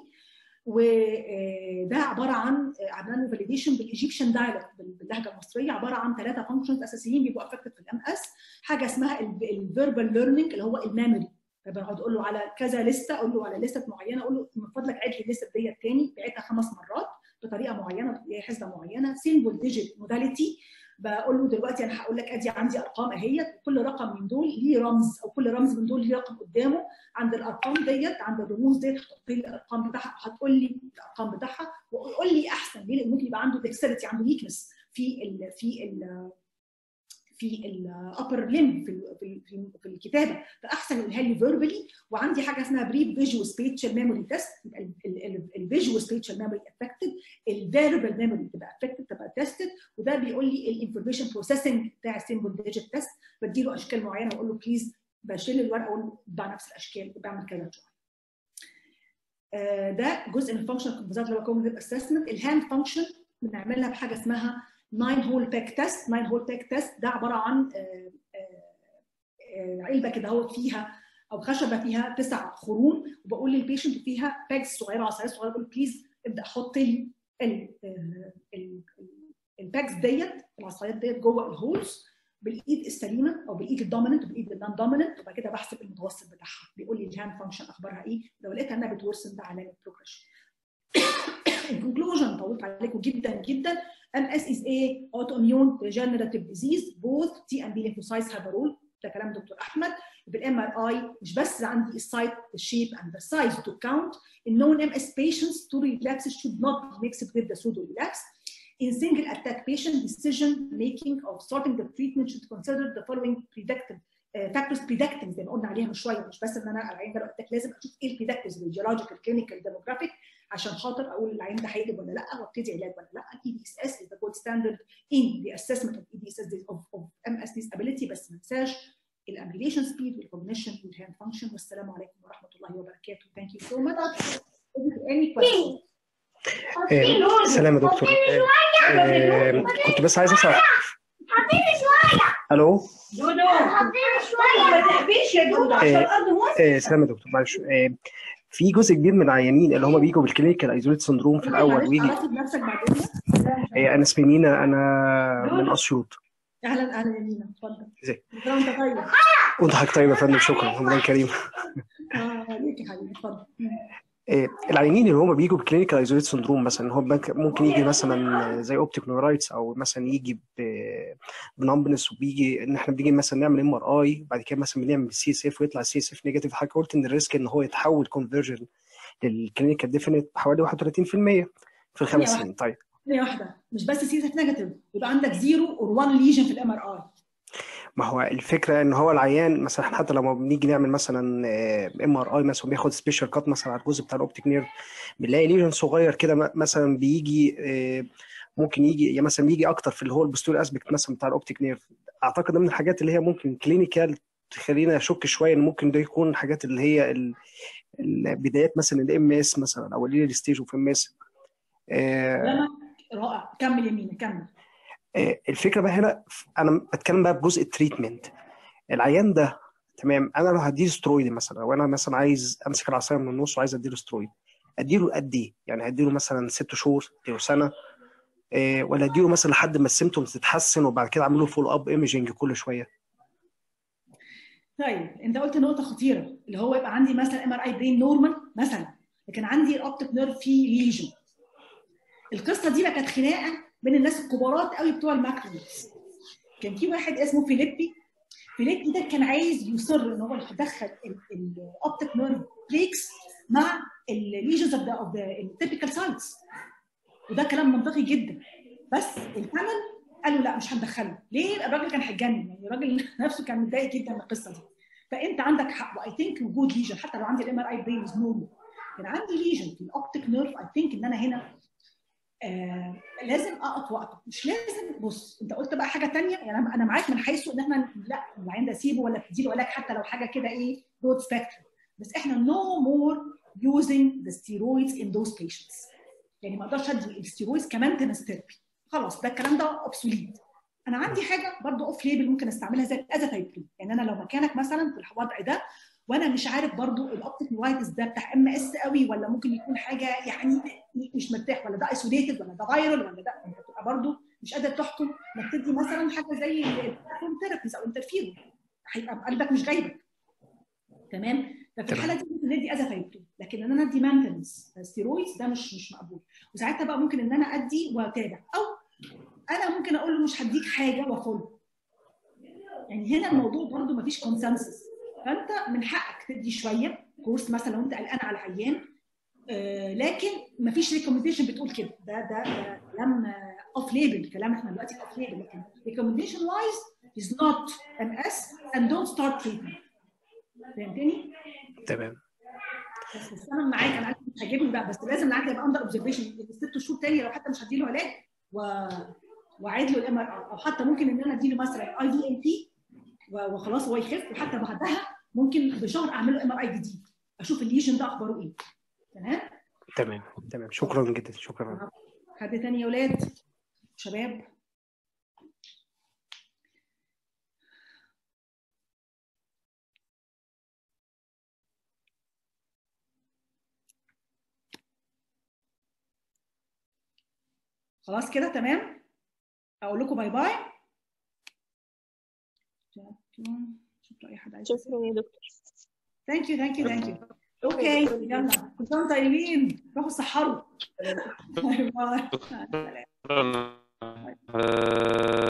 وده عباره عن عملنا له فاليديشن بالايجيبشن دايلكت باللهجه المصريه عباره عن ثلاثه فانكشنز اساسيين بيبقوا افكتد في الام اس حاجه اسمها الفيربال ليرنينج اللي هو الميموري فبقعد اقول له على كذا لسته اقول له على لسته معينه اقول له من فضلك عيد لي الليسته ديت تاني بعيدها خمس مرات بطريقه معينه حسبه معينه سيمبل ديجيت موداليتي بقول له دلوقتي انا هقول لك ادي عندي ارقام اهيت كل رقم من دول ليه رمز او كل رمز من دول ليه رقم قدامه عند الارقام ديت عند الرموز ديت هتحط لي الارقام بتاعها هتقول لي الارقام بتاعها وقول لي احسن ليه لان ممكن يبقى عنده ديكسيرتي عنده ويكنس في ال في ال في الابر ليم في في في الكتابه فاحسن يقولها لي فيربلي وعندي حاجه اسمها بري فيجوال سبيتشال ميموري تيست الفيجوال سبيتشال ميموري افكتد الفيربال ميموري تبقى افكتد تبقى تيستد وده بيقول لي الانفورميشن بروسيسنج بتاع السيمبل ديجيت تيست بديله اشكال معينه واقول له بليز بشيل الورقه واقول له بتاع نفس الاشكال وبعمل كذا شويه ده جزء من الفانكشن كومبوزات اللي هو كوجنيتيف اسسمنت الهاند فانكشن بنعملها بحاجه اسمها 9 هول باك تيست 9 هول باك تيست ده عباره عن علبه كده اهوت فيها او خشبه فيها تسع خروم وبقول للبيشنت فيها باكس صغيره عصايات صغيره بقول بليز ابدا حط لي الباكس ديت العصايات ديت جوه الهولز بالايد السليمه او بالايد الدوميننت وبالايد النون دوميننت وبعد كده بحسب المتوسط بتاعها بيقول لي الهاند فانكشن اخبارها ايه لو لقيتها انها بتورسن ده علامه بروجريشن الكونكلوجن طولت عليكم جدا جدا MS is a autoimmune degenerative disease both T and B lymphocytes have a role ده كلام دكتور احمد بالام ار اي مش بس عندي السايت الشيب and the size to count in known MS patients two relapses should not be mixed with the pseudo relapse in single attack patient decision making of starting the treatment should consider the following predictive فاكتورز بريدكتنج زي ما قلنا عليها من شويه مش بس ان انا العين ده اتاك لازم اشوف ايه البريدكتيفز الجيولوجيكال كلينيكال ديموغرافيك عشان خاطر اقول العين ده هيقلب ولا لا وابتدي علاج ولا لا الاي دي اس اس is the gold standard in the assessment of EDSS of, of MS disability بس ما ننساش الامبيليشن سبيد والكوجنيشن والهاند فانكشن والسلام عليكم ورحمه الله وبركاته ثانك يو سو ماتش any questions سلام يا دكتور آه، كنت بس عايز اسال الو دودو شويه ما تقفيش يا دودو عشان الارض وسط آه، سلام يا دكتور معلش آه، في جزء كبير من العيانين اللي هم بيجوا بالكلينيكال ايزوليت سندروم في الاول ويجي عرفت بنفسك بعدين آه، انا اسمي مينا انا من اسيوط اهلا اهلا يا مينا اتفضل ازيك كل وانت طيب وانت حضرتك طيب يا فندم شكرا رمضان كريم اه عليك يا حبيبي اتفضل آه، العيانين اللي هم بيجوا بكلينيكال ايزوليت سندروم مثلا هو بنك- ممكن يجي مثلا زي اوبتيك نورايتس او مثلا يجي بنمبنس وبيجي ان احنا بنيجي مثلا نعمل ام ار اي بعد كده مثلا بنعمل سي اس اف ويطلع السي اس اف نيجاتيف حضرتك قلت ان الريسك ان هو يتحول كونفرجن للكلينيكال ديفينيت بحوالي 31% في الخمس ثانية سنين طيب ثانيه واحده مش بس سي اس نيجاتيف يبقى عندك زيرو اور 1 ليجن في الام ار اي ما هو الفكره ان هو العيان مثلا حتى لما بنيجي نعمل مثلا ام ار اي مثلا بياخد سبيشال كات مثلا على الجزء بتاع الاوبتيك نيرف بنلاقي ليجن صغير كده م- مثلا بيجي آه، ممكن يجي يعني مثلا بيجي اكتر في اللي هو البستول اسبكت مثلا بتاع الاوبتيك نيرف اعتقد ده من الحاجات اللي هي ممكن كلينيكال تخلينا اشك شويه ان ممكن ده يكون حاجات اللي هي ال- البدايات مثلا الام اس مثلا او اللي ستيج اوف ام اس كلامك رائع كمل يمين كمل آه، الفكره بقى هنا انا بتكلم بقى بجزء التريتمنت العيان ده تمام انا لو هديله سترويد مثلا او انا مثلا عايز امسك العصايه من النص وعايز اديله سترويد اديله قد ايه؟ يعني هديله مثلا ست شهور اديله سنه إيه ولا اديله مثلا لحد ما السيمتومز تتحسن وبعد كده اعمل له فول اب ايمجنج كل شويه طيب انت قلت نقطه خطيره اللي هو يبقى عندي مثلا ام ار اي برين نورمال مثلا لكن عندي الاوبتيك نيرف فيه ليجن القصه دي بقى كانت خناقه بين الناس الكبارات قوي بتوع الماكرونز كان في واحد اسمه فيليبي فيليبي ده كان عايز يصر ان هو يدخل الاوبتيك نيرف بريكس مع الليجنز اوف ذا اوف ذا التيبيكال سايتس وده كلام منطقي جدا بس البانل قالوا لا مش هندخله ليه الراجل كان هيتجنن يعني الراجل نفسه كان متضايق جدا من القصه دي فانت عندك حق واي ثينك وجود ليجن حتى لو عندي الام ار اي برين از نورمال كان عندي ليجن في الاوبتيك نيرف اي ثينك ان انا هنا آه لازم اقط وقته مش لازم بص انت قلت بقى حاجه ثانيه يعني انا أنا معاك من حيث ان احنا لا العيان ده سيبه ولا تديله علاج حتى لو حاجه كده ايه برود سبيكترم بس احنا no more using the steroids in those patients يعني ما اقدرش ادي الستيرويدز كمانتنس ثيرابي خلاص ده الكلام ده اوبسوليت انا عندي حاجه برضو اوف ليبل ممكن استعملها زي الازاثايبرين يعني انا لو مكانك مثلا في الوضع ده وانا مش عارف برضو الاوبتيك نيرايتس ده بتاع ام اس قوي ولا ممكن يكون حاجه يعني مش مرتاح ولا ده ايسوليتد ولا ده فايرال ولا ده انت بتبقى برضو مش قادر تحكم انك تدي مثلا حاجه زي ثيرابيز او انترفيرو هيبقى قلبك مش جايبك تمام ففي الحاله دي ممكن ندي ازاثايبرين لكن ان انا ادي مانتنس ستيرويدز ده مش مش مقبول وساعتها بقى ممكن ان انا ادي واتابع او انا ممكن اقول له مش هديك حاجه وافول يعني هنا الموضوع برضو مفيش كونسنسس فانت من حقك تدي شويه كورس مثلا لو انت قلقان على العيان آه لكن مفيش ريكومنديشن بتقول كده ده ده ده كلام اوف ليبل كلام احنا دلوقتي اوف ليبل لكن ريكومنديشن وايز is not MS and don't start treatment فهمتني؟ تمام بس بس انا معاك انا عارف مش هجيبه بقى بس لازم العيان يبقى اندر اوبزرفيشن ست شهور تاني لو حتى مش هديله علاج و واعيد له الام ار او حتى ممكن ان انا اديله مثلا اي في ام بي وخلاص هو يخف وحتى بعدها ممكن بشهر اعمل له ام ار اي جديد اشوف الليجن ده اخباره ايه تمام تمام تمام شكرا جدا شكرا حد تاني يا ولاد شباب خلاص كده تمام اقول لكم باي باي شوفوا اي حد عايز شكرا يا دكتور ثانك يو ثانك يو ثانك يو اوكي يلا كل سنه وانتم طيبين روحوا سحروا باي باي